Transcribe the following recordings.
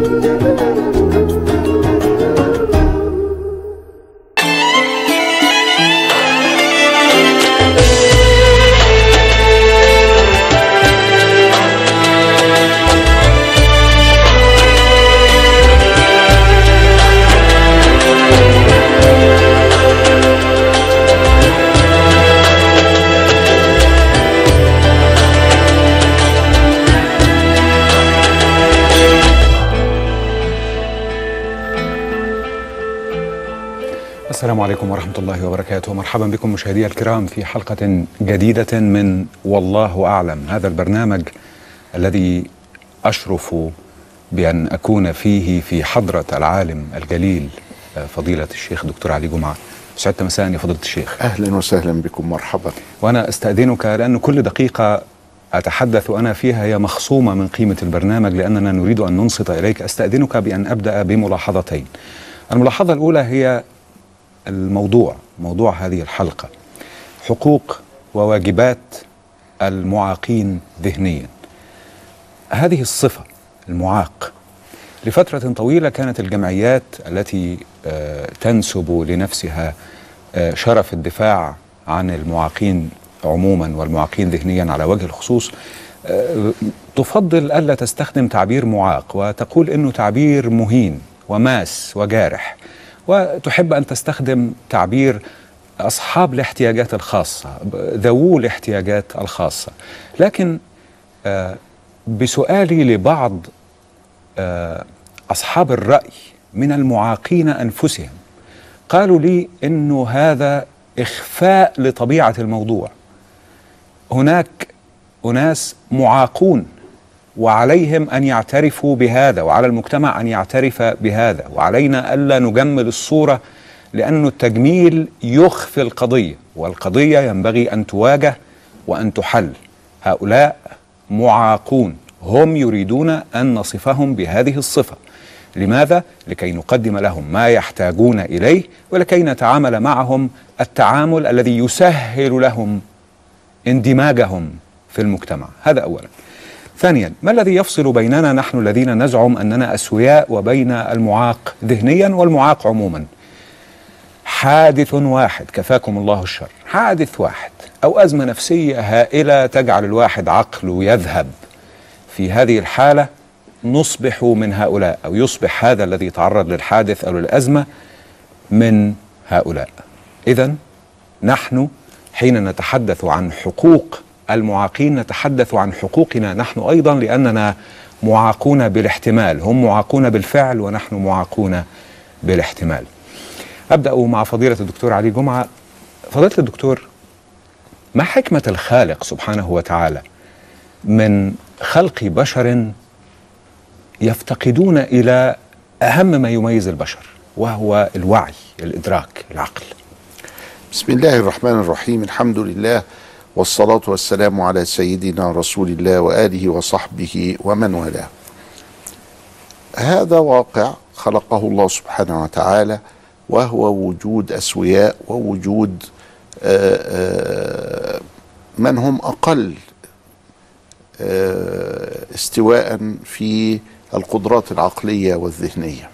السلام عليكم ورحمة الله وبركاته مرحبا بكم مشاهدي الكرام في حلقة جديدة من والله أعلم هذا البرنامج الذي أشرف بأن أكون فيه في حضرة العالم الجليل آه، فضيلة الشيخ دكتور علي جمعة سعدت مساء يا فضيلة الشيخ اهلا وسهلا بكم مرحبا وأنا أستأذنك لأن كل دقيقة أتحدث أنا فيها هي مخصومة من قيمة البرنامج لأننا نريد أن ننصت إليك أستأذنك بأن أبدأ بملاحظتين الملاحظة الأولى هي الموضوع موضوع هذه الحلقة حقوق وواجبات المعاقين ذهنيا هذه الصفة المعاق لفترة طويلة كانت الجمعيات التي آه، تنسب لنفسها آه، شرف الدفاع عن المعاقين عموما والمعاقين ذهنيا على وجه الخصوص آه، تفضل ألا تستخدم تعبير معاق وتقول أنه تعبير مهين وماس وجارح وتحب أن تستخدم تعبير أصحاب الاحتياجات الخاصة ذوو الاحتياجات الخاصة لكن آه، بسؤالي لبعض آه، أصحاب الرأي من المعاقين أنفسهم قالوا لي أنه هذا إخفاء لطبيعة الموضوع هناك أناس معاقون وعليهم أن يعترفوا بهذا وعلى المجتمع أن يعترف بهذا وعلينا ألا نجمل الصورة لأن التجميل يخفي القضية والقضية ينبغي أن تواجه وأن تحل هؤلاء معاقون هم يريدون أن نصفهم بهذه الصفة لماذا؟ لكي نقدم لهم ما يحتاجون إليه ولكي نتعامل معهم التعامل الذي يسهل لهم اندماجهم في المجتمع هذا أولا ثانيا ما الذي يفصل بيننا نحن الذين نزعم أننا أسوياء وبين المعاق ذهنيا والمعاق عموما حادث واحد كفاكم الله الشر حادث واحد أو أزمة نفسية هائلة تجعل الواحد عقله يذهب في هذه الحالة نصبح من هؤلاء أو يصبح هذا الذي تعرض للحادث أو للأزمة من هؤلاء إذا نحن حين نتحدث عن حقوق المعاقين نتحدث عن حقوقنا نحن ايضا لاننا معاقون بالاحتمال هم معاقون بالفعل ونحن معاقون بالاحتمال ابدا مع فضيله الدكتور علي جمعه فضيله الدكتور ما حكمه الخالق سبحانه وتعالى من خلق بشر يفتقدون الى اهم ما يميز البشر وهو الوعي الادراك العقل بسم الله الرحمن الرحيم الحمد لله والصلاة والسلام على سيدنا رسول الله وآله وصحبه ومن والاه هذا واقع خلقه الله سبحانه وتعالى وهو وجود أسوياء ووجود آه، آه، من هم أقل آه، استواء في القدرات العقلية والذهنية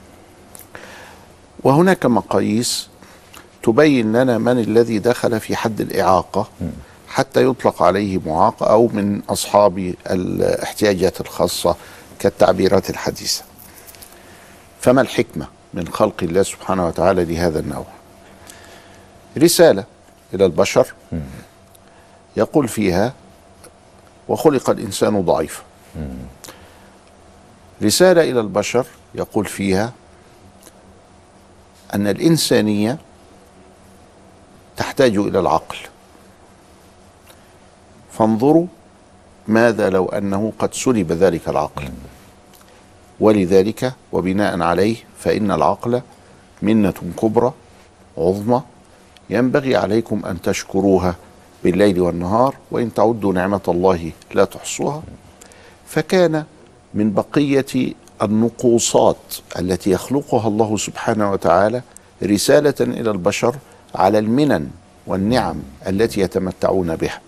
وهناك مقاييس تبين لنا من الذي دخل في حد الإعاقة حتى يطلق عليه معاق أو من أصحاب الاحتياجات الخاصة كالتعبيرات الحديثة فما الحكمة من خلق الله سبحانه وتعالى لهذا النوع رسالة إلى البشر يقول فيها وخلق الإنسان ضعيفا رسالة إلى البشر يقول فيها أن الإنسانية تحتاج الى العقل فانظروا ماذا لو انه قد سلب ذلك العقل ولذلك وبناء عليه فان العقل منه كبرى عظمى ينبغي عليكم ان تشكروها بالليل والنهار وان تعدوا نعمه الله لا تحصوها فكان من بقيه النقوصات التي يخلقها الله سبحانه وتعالى رساله الى البشر على المنن والنعم التي يتمتعون بها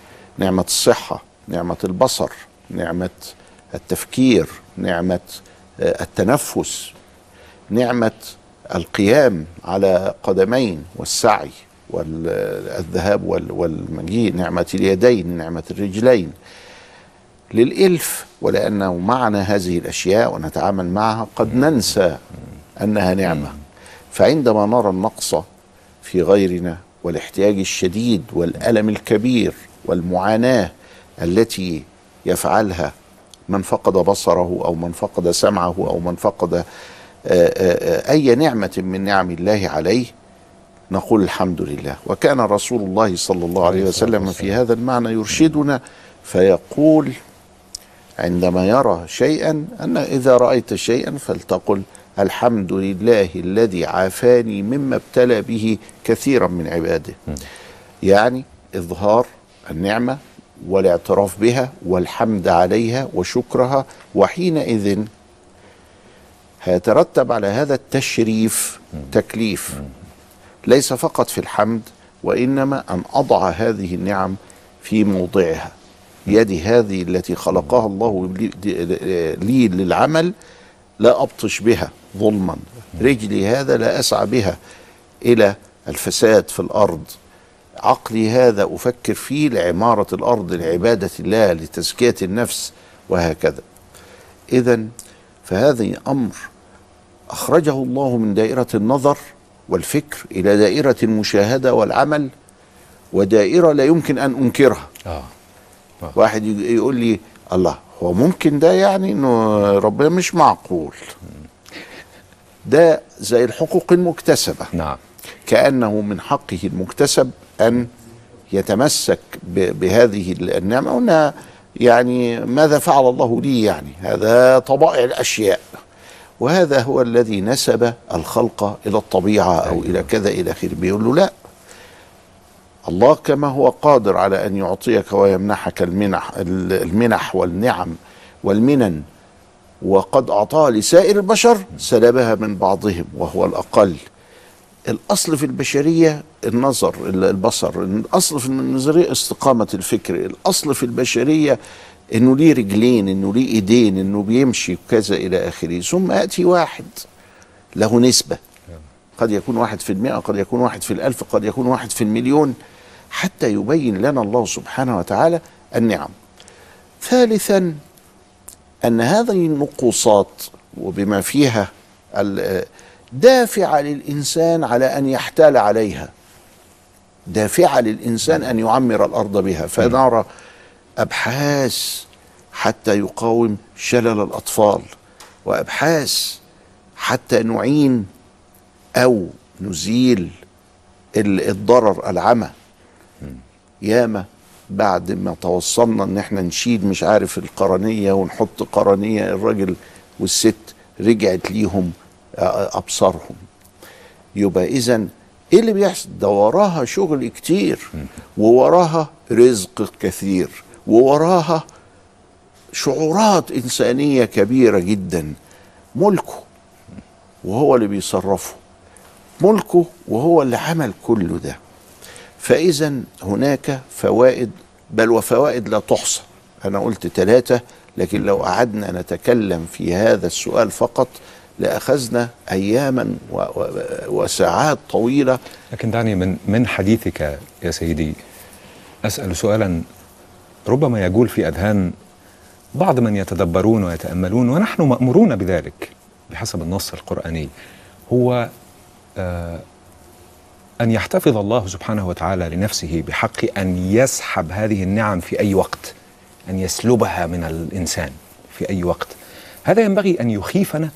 نعمة الصحة نعمة البصر نعمة التفكير نعمة آه، التنفس نعمة القيام على قدمين والسعي والذهاب وال- والمجيء نعمة اليدين نعمة الرجلين للإلف ولأنه معنا هذه الأشياء ونتعامل معها قد ننسى أنها نعمة فعندما نرى النقص في غيرنا والاحتياج الشديد والألم الكبير والمعاناة التي يفعلها من فقد بصره أو من فقد سمعه أو من فقد آه، آه، آه، أي نعمة من نعم الله عليه نقول الحمد لله وكان رسول الله صلى الله عليه وسلم في هذا المعنى يرشدنا فيقول عندما يرى شيئا أن إذا رأيت شيئا فلتقل الحمد لله الذي عافاني مما ابتلى به كثيرا من عباده يعني إظهار النعمة والاعتراف بها والحمد عليها وشكرها وحينئذ هيترتب على هذا التشريف تكليف ليس فقط في الحمد وانما ان اضع هذه النعم في موضعها يدي هذه التي خلقها الله لي- لي للعمل لا ابطش بها ظلما رجلي هذا لا اسعى بها الى الفساد في الارض عقلي هذا افكر فيه لعماره الارض لعباده الله لتزكيه النفس وهكذا اذا فهذا امر اخرجه الله من دائره النظر والفكر الى دائره المشاهده والعمل ودائره لا يمكن ان انكرها اه واحد يج- يقول لي الله هو ممكن ده يعني انه ربنا مش معقول ده زي الحقوق المكتسبه نعم كانه من حقه المكتسب ان يتمسك ب- بهذه النعمه وانها يعني ماذا فعل الله لي يعني هذا طبائع الاشياء وهذا هو الذي نسب الخلق الى الطبيعه او الى كذا الى اخره بيقول له لا الله كما هو قادر على ان يعطيك ويمنحك المنح المنح والنعم والمنن وقد اعطاها لسائر البشر سلبها من بعضهم وهو الاقل الاصل في البشريه النظر البصر الاصل في النظريه استقامه الفكر الاصل في البشريه انه ليه رجلين انه ليه ايدين انه بيمشي كذا الى اخره ثم ياتي واحد له نسبه قد يكون واحد في المئة قد يكون واحد في الألف قد يكون واحد في المليون حتى يبين لنا الله سبحانه وتعالى النعم ثالثا أن هذه النقوصات وبما فيها ال- دافعة للإنسان على أن يحتال عليها دافعة للإنسان أن يعمر الأرض بها فنرى أبحاث حتى يقاوم شلل الأطفال وأبحاث حتى نعين او نزيل ال- الضرر العمى ياما بعد ما توصلنا ان احنا نشيل مش عارف القرنيه ونحط قرنيه الراجل والست رجعت ليهم آه، ابصارهم يبقى اذا ايه اللي بيحصل ده وراها شغل كتير ووراها رزق كثير ووراها شعورات انسانيه كبيره جدا ملكه وهو اللي بيصرفه ملكه وهو اللي عمل كل ده فإذا هناك فوائد بل وفوائد لا تحصى أنا قلت ثلاثة لكن لو قعدنا نتكلم في هذا السؤال فقط لأخذنا أياما و- و- وساعات طويلة لكن دعني من من حديثك يا سيدي اسال سؤالا ربما يجول في اذهان بعض من يتدبرون ويتاملون ونحن مامورون بذلك بحسب النص القراني هو آه ان يحتفظ الله سبحانه وتعالى لنفسه بحق ان يسحب هذه النعم في اي وقت ان يسلبها من الانسان في اي وقت هذا ينبغي ان يخيفنا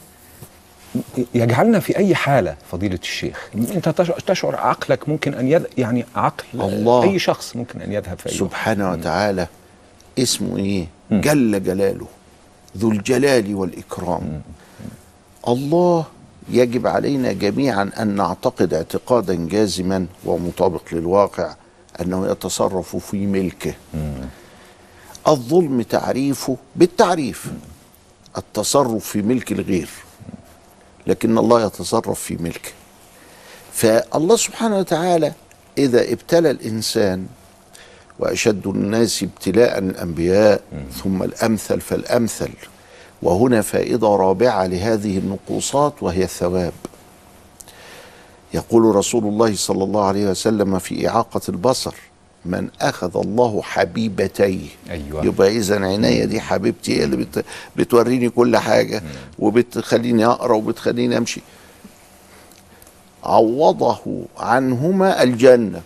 يجعلنا في اي حاله فضيله الشيخ انت تش- تشعر عقلك ممكن ان يذ... يعني عقل الله. اي شخص ممكن ان يذهب في اي وقت سبحانه وتعالى اسمه ايه جل جلاله ذو الجلال والإكرام الله يجب علينا جميعا أن نعتقد اعتقادا جازما ومطابق للواقع أنه يتصرف في ملكه الظلم تعريفه بالتعريف التصرف في ملك الغير لكن الله يتصرف في ملكه فالله سبحانه وتعالى إذا ابتلى الإنسان وأشد الناس ابتلاء الأنبياء ثم الأمثل فالأمثل وهنا فائدة رابعة لهذه النقوصات وهي الثواب يقول رسول الله صلى الله عليه وسلم في إعاقة البصر من أخذ الله حبيبتيه أيوة. يبقى إذا عينيا دي حبيبتي هي اللي بت بتوريني كل حاجة وبتخليني أقرأ وبتخليني أمشي عوضه عنهما الجنة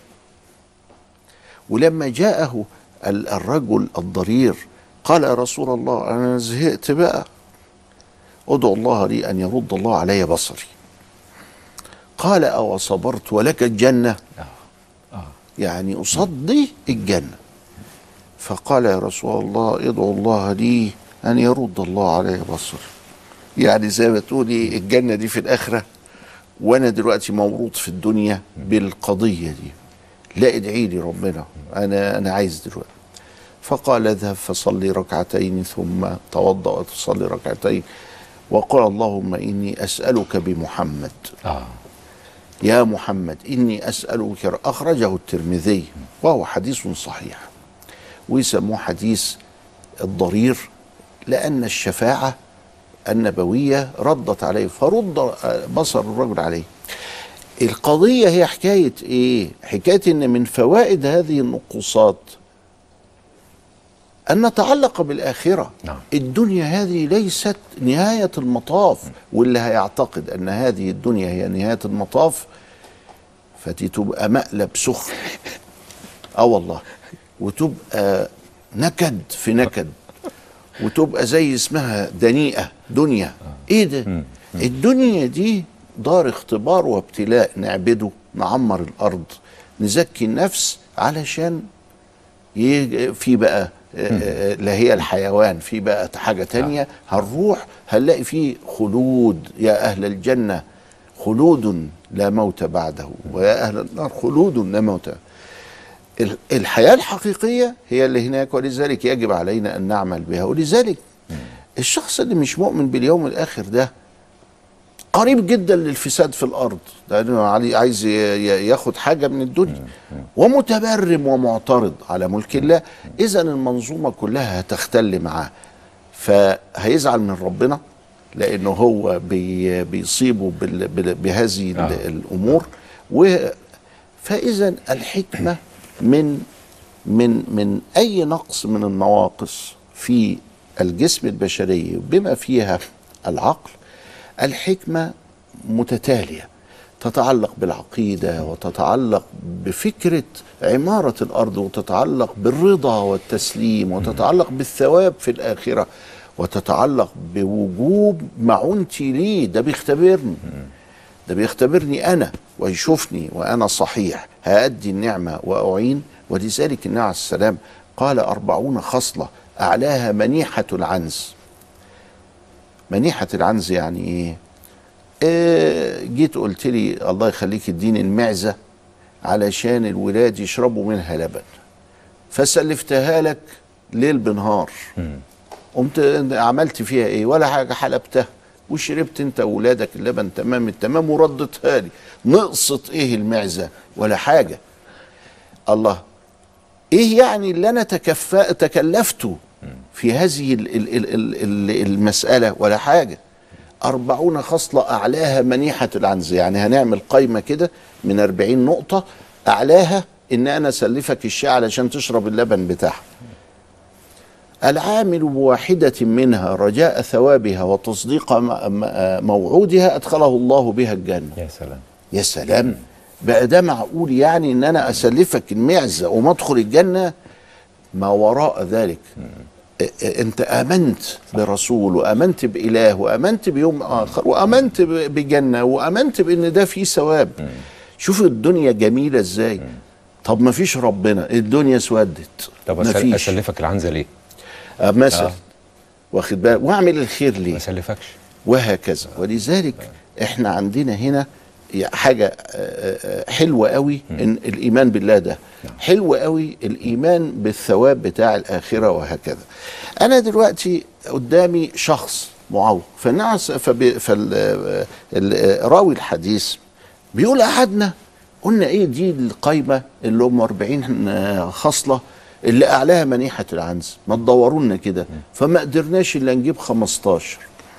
ولما جاءه ال- الرجل الضرير قال يا رسول الله أنا زهقت بقى ادعو الله لي أن يرد الله علي بصري قال أو صبرت ولك الجنة يعني أصدي الجنة فقال يا رسول الله ادعو الله لي أن يرد الله علي بصري يعني زي ما تقولي الجنة دي في الآخرة وأنا دلوقتي موروط في الدنيا بالقضية دي لا ادعي لي ربنا أنا أنا عايز دلوقتي فقال اذهب فصلي ركعتين ثم توضأ وتصلي ركعتين وقل اللهم إني أسألك بمحمد آه. يا محمد إني أسألك أخرجه الترمذي وهو حديث صحيح ويسموه حديث الضرير لأن الشفاعة النبوية ردت عليه فرد بصر الرجل عليه القضية هي حكاية إيه؟ حكاية إن من فوائد هذه النقوصات أن نتعلق بالآخرة نعم. الدنيا هذه ليست نهاية المطاف واللي هيعتقد أن هذه الدنيا هي نهاية المطاف فدي تبقى مقلب سخن اه والله وتبقى نكد في نكد وتبقى زي اسمها دنيئة دنيا ايه ده الدنيا دي دار اختبار وابتلاء نعبده نعمر الارض نزكي النفس علشان ي- في بقى آه، آه، لا هي الحيوان في بقى حاجة تانية هنروح هنلاقي فيه خلود يا أهل الجنة خلود لا موت بعده ويا أهل النار خلود لا موت ال- الحياة الحقيقية هي اللي هناك ولذلك يجب علينا أن نعمل بها ولذلك الشخص اللي مش مؤمن باليوم الآخر ده قريب جدا للفساد في الارض لانه علي- عايز ي- ي- ياخد حاجه من الدنيا ومتبرم ومعترض على ملك الله اذا المنظومه كلها هتختل معاه فهيزعل من ربنا لانه هو بي بيصيبه بال- بال- بهذه ال- آه. الامور و فاذا الحكمه من من من اي نقص من النواقص في الجسم البشري بما فيها العقل الحكمه متتاليه تتعلق بالعقيده وتتعلق بفكره عماره الارض وتتعلق بالرضا والتسليم وتتعلق بالثواب في الاخره وتتعلق بوجوب معونتي ليه ده بيختبرني ده بيختبرني انا ويشوفني وانا صحيح هادي النعمه واعين ولذلك النبي عليه السلام قال أربعون خصله اعلاها منيحه العنز منيحه العنز يعني ايه آه، جيت قلت لي الله يخليك اديني المعزه علشان الولاد يشربوا منها لبن فسلفتها لك ليل بنهار قمت عملت فيها ايه ولا حاجه حلبتها وشربت انت واولادك اللبن تمام التمام وردتها لي نقصت ايه المعزه ولا حاجه الله ايه يعني اللي انا تكف... تكلفته في هذه ال... ال... ال... ال... ال- المساله ولا حاجه أربعون خصلة أعلاها منيحة العنز يعني هنعمل قايمة كده من أربعين نقطة أعلاها إن أنا أسلفك الشاي علشان تشرب اللبن بتاعها العامل بواحدة منها رجاء ثوابها وتصديق م- م- موعودها أدخله الله بها الجنة يا سلام يا سلام بقى ده معقول يعني ان انا اسلفك المعزه وما ادخل الجنه ما وراء ذلك ا- ا- انت امنت برسول وامنت باله وامنت بيوم اخر وامنت ب- بجنه وامنت بان ده فيه ثواب شوف الدنيا جميله ازاي طب ما فيش ربنا الدنيا اسودت طب ما أسل- فيش اسلفك العنزه ليه؟ آه، مثلا آه. واخد بالك واعمل الخير ليه ما اسلفكش وهكذا ولذلك احنا عندنا هنا حاجة آه، آه، حلوة قوي ان الايمان بالله ده حلو قوي الايمان بالثواب بتاع الاخرة وهكذا انا دلوقتي قدامي شخص معوق فالناس فالراوي الحديث بيقول قعدنا قلنا ايه دي القايمة اللي هم 40 خصلة اللي اعلاها منيحه العنز ما تدوروا لنا كده فما قدرناش الا نجيب 15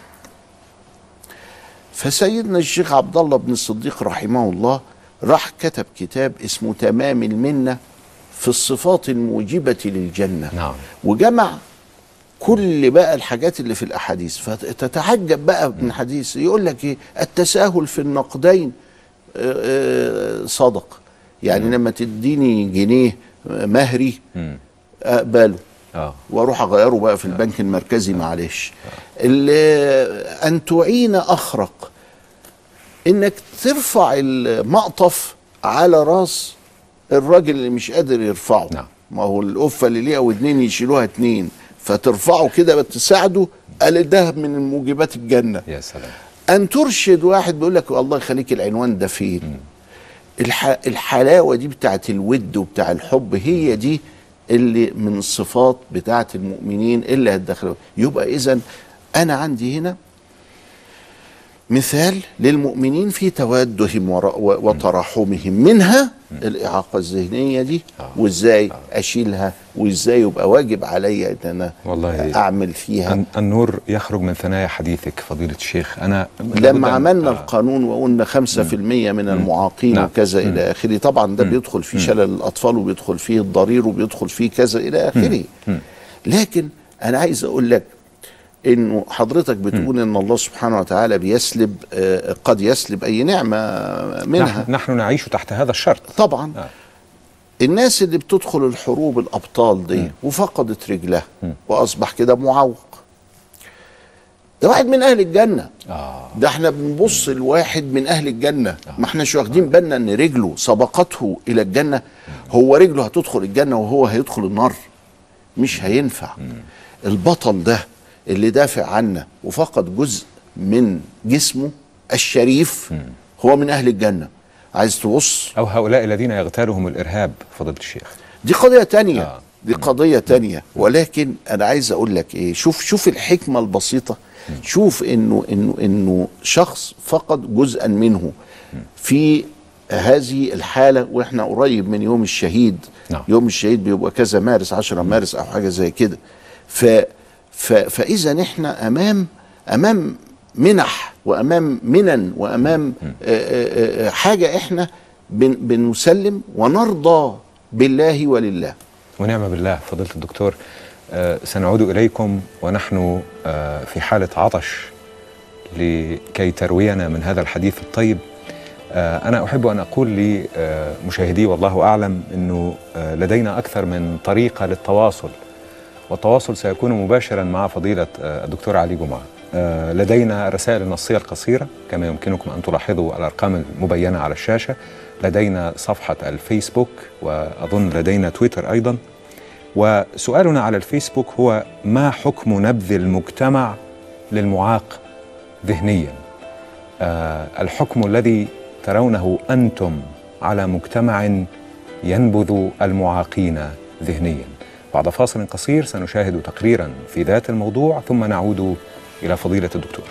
فسيدنا الشيخ عبد الله بن الصديق رحمه الله راح كتب كتاب اسمه تمام المنه في الصفات الموجبه للجنه نعم. وجمع كل بقى الحاجات اللي في الاحاديث فتتعجب بقى من حديث يقول لك ايه التساهل في النقدين آه، آه، صدق يعني لما تديني جنيه آه، مهري اقبله اه واروح اغيره بقى في البنك المركزي معلش ال- ان تعين اخرق انك ترفع المقطف على راس الراجل اللي مش قادر يرفعه نعم. ما هو القفه اللي ليها ودنين يشيلوها اتنين فترفعه كده تساعده قال ده من موجبات الجنه يا سلام ان ترشد واحد بيقول لك الله يخليك العنوان ده فين الح... الحلاوه دي بتاعت الود وبتاع الحب هي دي اللي من الصفات بتاعت المؤمنين اللي هتدخل يبقى اذا انا عندي هنا مثال للمؤمنين في توادهم ور- و- وتراحمهم منها الإعاقة الذهنية دي وإزاي أشيلها وإزاي يبقى واجب عليا إن أنا والله أعمل فيها الن- النور يخرج من ثنايا حديثك فضيلة الشيخ أنا لابد لما أن- عملنا آه. القانون وقلنا 5% من المعاقين نعم. وكذا الى اخره طبعا ده بيدخل فيه شلل الاطفال وبيدخل فيه الضرير وبيدخل فيه كذا الى اخره لكن انا عايز اقول لك انه حضرتك بتقول ان الله سبحانه وتعالى بيسلب آه، قد يسلب اي نعمه منها نحن, نحن نعيش تحت هذا الشرط طبعا آه. الناس اللي بتدخل الحروب الابطال دي وفقدت رجلها واصبح كده معوق ده واحد من اهل الجنه آه. ده احنا بنبص لواحد من اهل الجنه ما احناش واخدين بالنا ان رجله سبقته الى الجنه هو رجله هتدخل الجنه وهو هيدخل النار مش هينفع البطل ده اللي دافع عنا وفقد جزء من جسمه الشريف هو من اهل الجنه عايز تبص أو هؤلاء الذين يغتالهم الإرهاب فضيلة الشيخ دي قضية تانية آه. دي قضية تانية ولكن أنا عايز أقول لك إيه شوف شوف الحكمة البسيطة شوف إنه إنه إنه شخص فقد جزءا منه في هذه الحالة وإحنا قريب من يوم الشهيد نعم. يوم الشهيد بيبقى كذا مارس 10 مارس أو حاجة زي كده ف ف فإذا إحنا أمام أمام منح وأمام منن وأمام آه، آه، آه، حاجة إحنا بن بنسلم ونرضى بالله ولله ونعم بالله فضيلة الدكتور آه سنعود إليكم ونحن آه في حالة عطش لكي تروينا من هذا الحديث الطيب آه أنا أحب أن أقول لمشاهدي والله أعلم أنه آه لدينا أكثر من طريقة للتواصل والتواصل سيكون مباشرا مع فضيلة آه الدكتور علي جمعة آه لدينا الرسائل النصية القصيرة كما يمكنكم أن تلاحظوا الأرقام المبينة على الشاشة لدينا صفحة الفيسبوك وأظن لدينا تويتر أيضا وسؤالنا على الفيسبوك هو ما حكم نبذ المجتمع للمعاق ذهنيا آه الحكم الذي ترونه أنتم على مجتمع ينبذ المعاقين ذهنيا بعد فاصل قصير سنشاهد تقريرا في ذات الموضوع ثم نعود إلى فضيلة الدكتور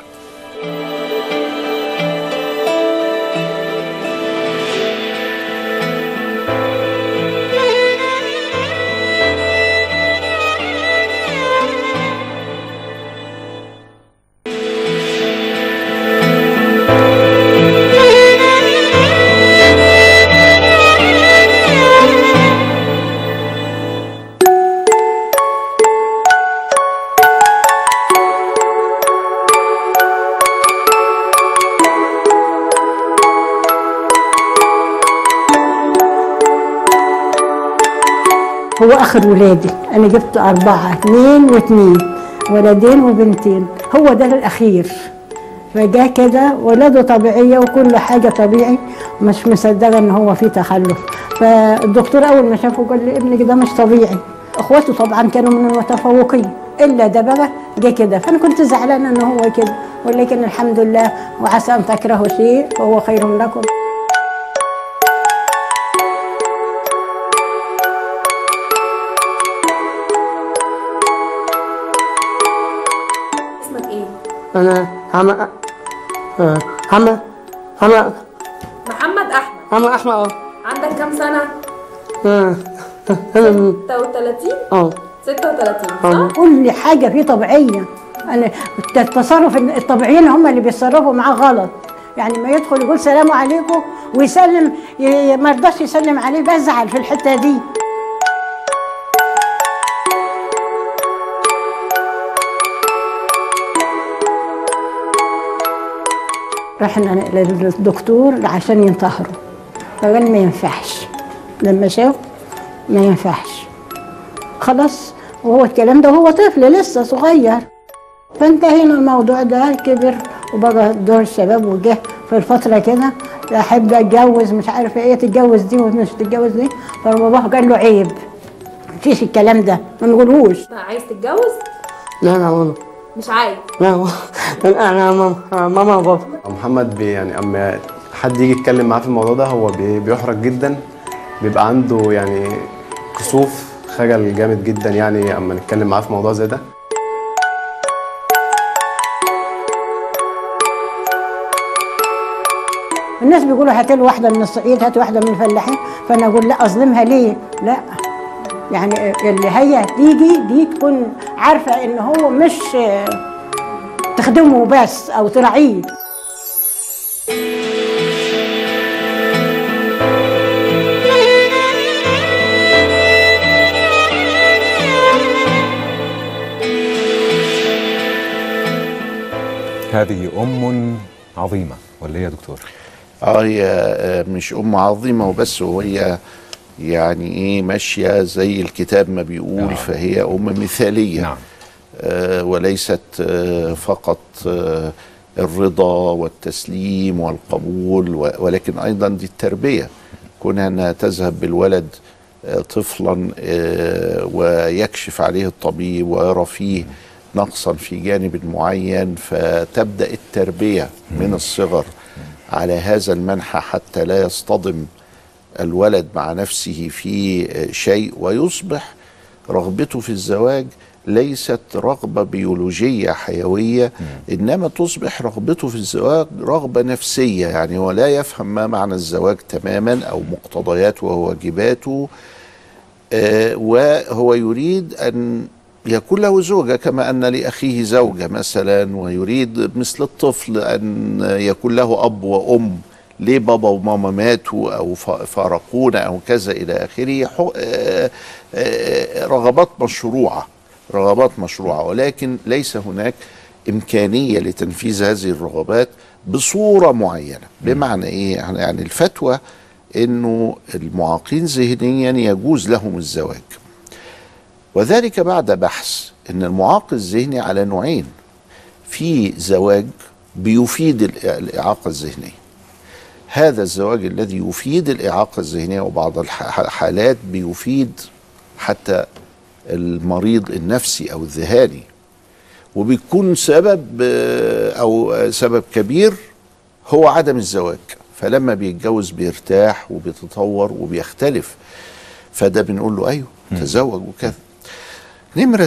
هو اخر ولادي انا جبت اربعه اثنين واثنين ولدين وبنتين هو ده الاخير فجاء كده ولاده طبيعيه وكل حاجه طبيعي مش مصدقه ان هو في تخلف فالدكتور اول ما شافه قال لي ابنك ده مش طبيعي اخواته طبعا كانوا من المتفوقين الا ده بقى جه كده فانا كنت زعلانه ان هو كده ولكن الحمد لله وعسى ان تكرهوا شيء وهو خير لكم اسمك ايه؟ أنا عم آه، عم عم محمد احمد عم أحمد أه عندك كام سنة؟ آه، أنا 36 اه 36 صح؟ كل حاجه فيه طبيعيه انا التصرف الطبيعيين هم اللي بيتصرفوا معاه غلط يعني ما يدخل يقول سلام عليكم ويسلم ي- ما يرضاش يسلم عليه بزعل في الحته دي رحنا للدكتور عشان ينتحروا فقال ما ينفعش لما شاف ما ينفعش خلاص وهو الكلام ده وهو طفل لسه صغير فانتهينا الموضوع ده كبر وبقى دور الشباب وجه في الفترة كده أحب أتجوز مش عارفة إيه تتجوز دي ومش تتجوز دي فباباه قال له عيب مفيش الكلام ده ما نقولهوش عايز تتجوز؟ لا لا ماما مش عايز لا لا انا ماما ماما وبابا محمد بي يعني اما حد يجي يتكلم معاه في الموضوع ده هو بي- بيحرج جدا بيبقى عنده يعني كسوف خجل جامد جدا يعني اما نتكلم معاه في موضوع زي ده الناس بيقولوا هات له واحدة من الصعيد هات واحدة من الفلاحين فأنا أقول لا أظلمها ليه؟ لا يعني اللي هي تيجي دي تكون عارفة إن هو مش تخدمه بس أو تراعيه هذه أم عظيمة ولا إيه يا دكتور؟ اه هي آه، مش ام عظيمه وبس وهي يعني ايه ماشيه زي الكتاب ما بيقول نعم. فهي ام مثاليه نعم آه، وليست آه، فقط آه، الرضا والتسليم والقبول و- ولكن ايضا دي التربيه كونها انها تذهب بالولد آه، طفلا آه، ويكشف عليه الطبيب ويرى فيه نقصا في جانب معين فتبدا التربيه من الصغر على هذا المنحى حتى لا يصطدم الولد مع نفسه في شيء ويصبح رغبته في الزواج ليست رغبة بيولوجية حيوية إنما تصبح رغبته في الزواج رغبة نفسية يعني هو لا يفهم ما معنى الزواج تماما أو مقتضياته وواجباته آه، وهو يريد أن يكون له زوجة كما أن لأخيه زوجة مثلا ويريد مثل الطفل أن يكون له أب وأم ليه بابا وماما ماتوا أو ف- فارقونا أو كذا إلى آخره حو- آه، آه، رغبات مشروعة رغبات مشروعة ولكن ليس هناك إمكانية لتنفيذ هذه الرغبات بصورة معينة بمعنى إيه يعني الفتوى انه المعاقين ذهنيا يجوز لهم الزواج وذلك بعد بحث ان المعاق الذهني على نوعين في زواج بيفيد الإع- الاعاقه الذهنيه هذا الزواج الذي يفيد الاعاقه الذهنيه وبعض الح- الحالات بيفيد حتى المريض النفسي او الذهاني وبيكون سبب آه، او آه، سبب كبير هو عدم الزواج فلما بيتجوز بيرتاح وبيتطور وبيختلف فده بنقول له ايوه تزوج وكذا نمرة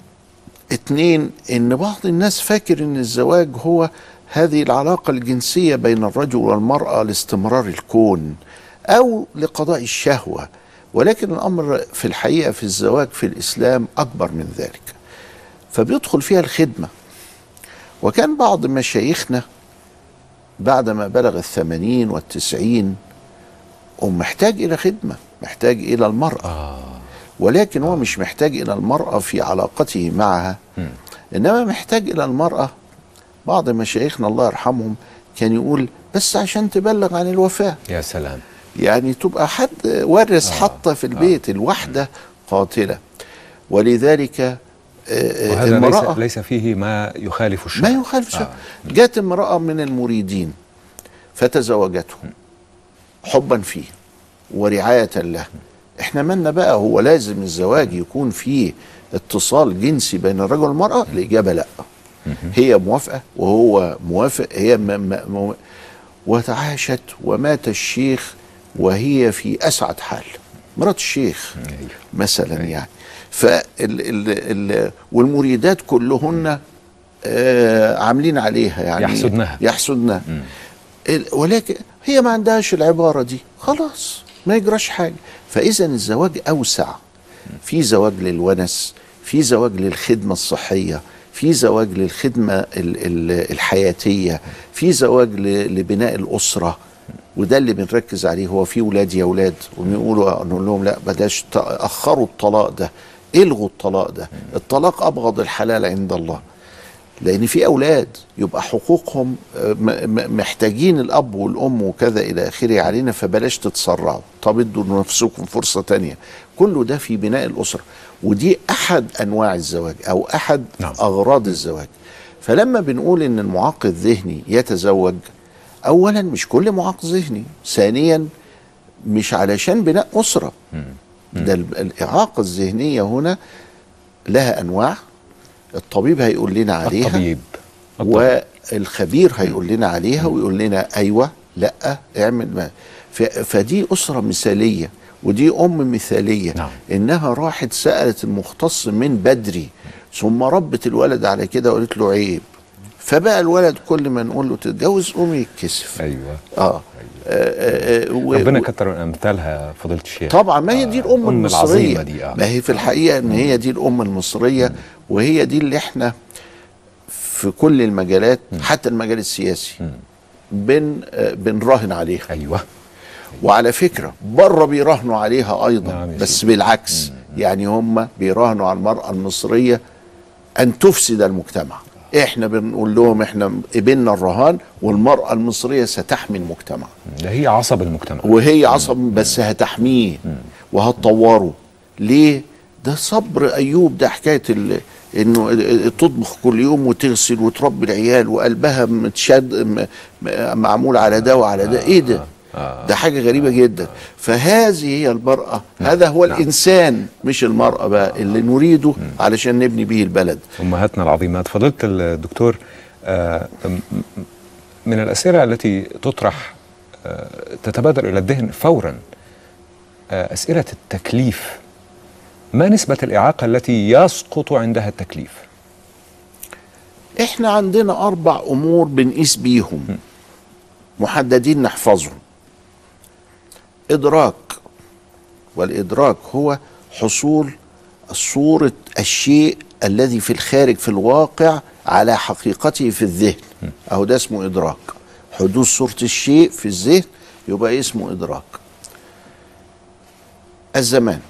اتنين ان بعض الناس فاكر ان الزواج هو هذه العلاقة الجنسية بين الرجل والمرأة لاستمرار الكون او لقضاء الشهوة ولكن الامر في الحقيقة في الزواج في الاسلام اكبر من ذلك فبيدخل فيها الخدمة وكان بعض مشايخنا بعدما بلغ الثمانين والتسعين هم محتاج إلى خدمة محتاج إلى المرأة ولكن هو مش محتاج إلى المرأة في علاقته معها إنما محتاج إلى المرأة بعض مشايخنا الله يرحمهم كان يقول بس عشان تبلغ عن الوفاة يا سلام يعني تبقى حد ورث حطة في البيت الوحدة قاتلة ولذلك آه، آه، وهذا ليس, المرأة ليس فيه ما يخالف الشرع ما يخالف شيء جاءت امرأة من المريدين فتزوجته حبا فيه ورعاية له احنا مالنا بقى هو لازم الزواج يكون فيه اتصال جنسي بين الرجل والمرأة الإجابة لا هي موافقة وهو موافق هي م م م وتعاشت ومات الشيخ وهي في أسعد حال مرات الشيخ مثلا يعني فال ال ال والمريدات كلهن آه عاملين عليها يعني يحسدنها. يحسدنها ال- ولكن هي ما عندهاش العبارة دي خلاص ما يجراش حاجه فاذا الزواج اوسع في زواج للونس في زواج للخدمه الصحيه في زواج للخدمه ال- ال- الحياتيه في زواج ل- لبناء الاسره وده اللي بنركز عليه هو في ولاد يا ولاد ونقولوا نقول لهم لا بلاش تاخروا الطلاق ده الغوا الطلاق ده الطلاق ابغض الحلال عند الله لان في اولاد يبقى حقوقهم آه، م- م- محتاجين الاب والام وكذا الى اخره علينا فبلاش تتسرعوا طب ادوا لنفسكم فرصه تانية كله ده في بناء الاسره ودي احد انواع الزواج او احد نعم. اغراض الزواج فلما بنقول ان المعاق الذهني يتزوج اولا مش كل معاق ذهني ثانيا مش علشان بناء اسره ده ال- الاعاقه الذهنيه هنا لها انواع الطبيب هيقول لنا عليها الطبيب الطبيب. والخبير هيقول لنا عليها ويقول لنا ايوه لا اعمل ما ف- فدي اسره مثاليه ودي ام مثاليه نعم. انها راحت سالت المختص من بدري ثم ربت الولد على كده وقالت له عيب فبقى الولد كل ما نقول له تتجوز قوم يتكسف ايوه اه, آه, آه, آه و- ربنا و- يكتر من امثالها فضيله الشيخ طبعا ما هي دي الام الأم المصريه العظيمة دي، آه. ما هي في الحقيقه ان هي دي الام المصريه وهي دي اللي احنا في كل المجالات حتى المجال السياسي بن آه، بنراهن عليها ايوه وعلى فكره بره بيراهنوا عليها ايضا نعم يا بس سيدي. بالعكس يعني هم بيراهنوا على المراه المصريه ان تفسد المجتمع احنا بنقول لهم احنا قبلنا الرهان والمراه المصريه ستحمي المجتمع ده هي عصب المجتمع وهي عصب بس هتحميه وهتطوره ليه ده صبر ايوب ده حكايه ال- انه تطبخ كل يوم وتغسل وتربي العيال وقلبها متشد م- م- معمول على ده وعلى ده ايه ده ده حاجه غريبه جدا فهذه هي المراه هذا هو الانسان مش المراه بقى اللي نريده علشان نبني به البلد امهاتنا العظيمات فضيله الدكتور آه، م- م- من الاسئله التي تطرح آه، تتبادر الى الذهن فورا آه، اسئله التكليف ما نسبه الاعاقه التي يسقط عندها التكليف احنا عندنا اربع امور بنقيس بيهم محددين نحفظهم ادراك والادراك هو حصول صوره الشيء الذي في الخارج في الواقع على حقيقته في الذهن اهو ده اسمه ادراك حدوث صوره الشيء في الذهن يبقى اسمه ادراك الزمان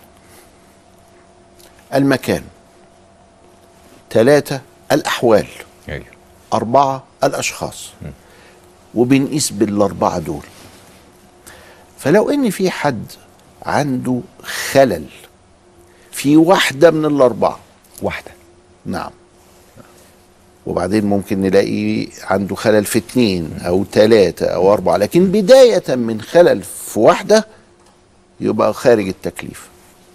المكان ثلاثة الأحوال ايوه أربعة الأشخاص وبنقيس بالأربعة دول فلو إن في حد عنده خلل في واحدة من الأربعة واحده نعم وبعدين ممكن نلاقي عنده خلل في اتنين أو تلاتة أو أربعة لكن بداية من خلل في واحدة يبقى خارج التكليف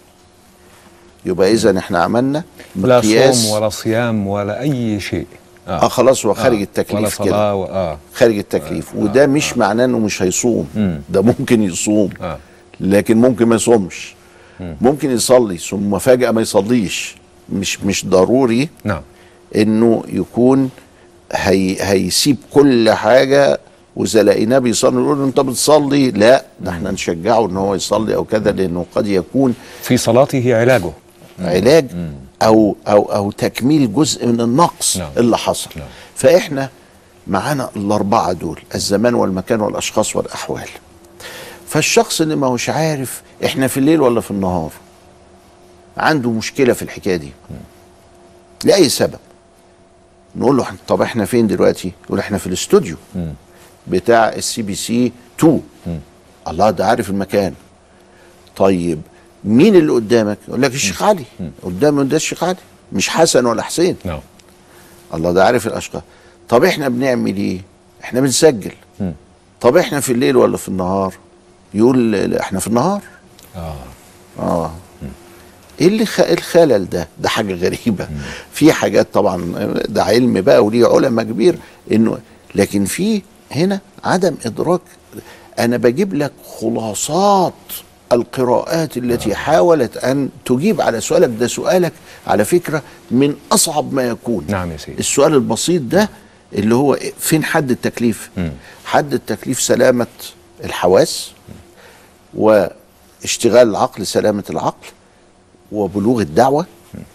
يبقى إذا إحنا عملنا لا مقياس صوم ولا صيام ولا اي شيء اه خلاص هو خارج ولا التكليف كده صلاه و- اه خارج التكليف وده مش معناه انه مش هيصوم مم. ده ممكن يصوم آه. لكن ممكن ما يصومش ممكن يصلي ثم فجأة ما يصليش مش مش ضروري نعم انه يكون هي هيسيب كل حاجة واذا لقيناه بيصلي نقول له انت بتصلي لا ده احنا نشجعه ان هو يصلي او كذا لانه قد يكون في صلاته علاجه علاج او او او تكميل جزء من النقص نعم. اللي حصل نعم. فاحنا معانا الاربعه دول الزمان والمكان والاشخاص والاحوال فالشخص اللي ما هوش عارف احنا في الليل ولا في النهار عنده مشكله في الحكايه دي لاي سبب نقول له طب احنا فين دلوقتي يقول احنا في الاستوديو بتاع السي بي سي 2 الله ده عارف المكان طيب مين اللي قدامك يقول لك الشيخ علي قدامي ده الشيخ علي مش حسن ولا حسين نعم الله ده عارف الاشخاص طب احنا بنعمل ايه احنا بنسجل طب احنا في الليل ولا في النهار يقول لا، احنا في النهار اه اه ايه اللي خ... الخلل ده ده حاجه غريبه في حاجات طبعا ده علم بقى وليه علماء كبير انه لكن في هنا عدم ادراك انا بجيب لك خلاصات القراءات التي حاولت ان تجيب على سؤالك ده سؤالك على فكره من اصعب ما يكون نعم يا سيدي السؤال البسيط ده اللي هو إيه؟ فين حد التكليف حد التكليف سلامة الحواس اشتغال العقل سلامة العقل وبلوغ الدعوة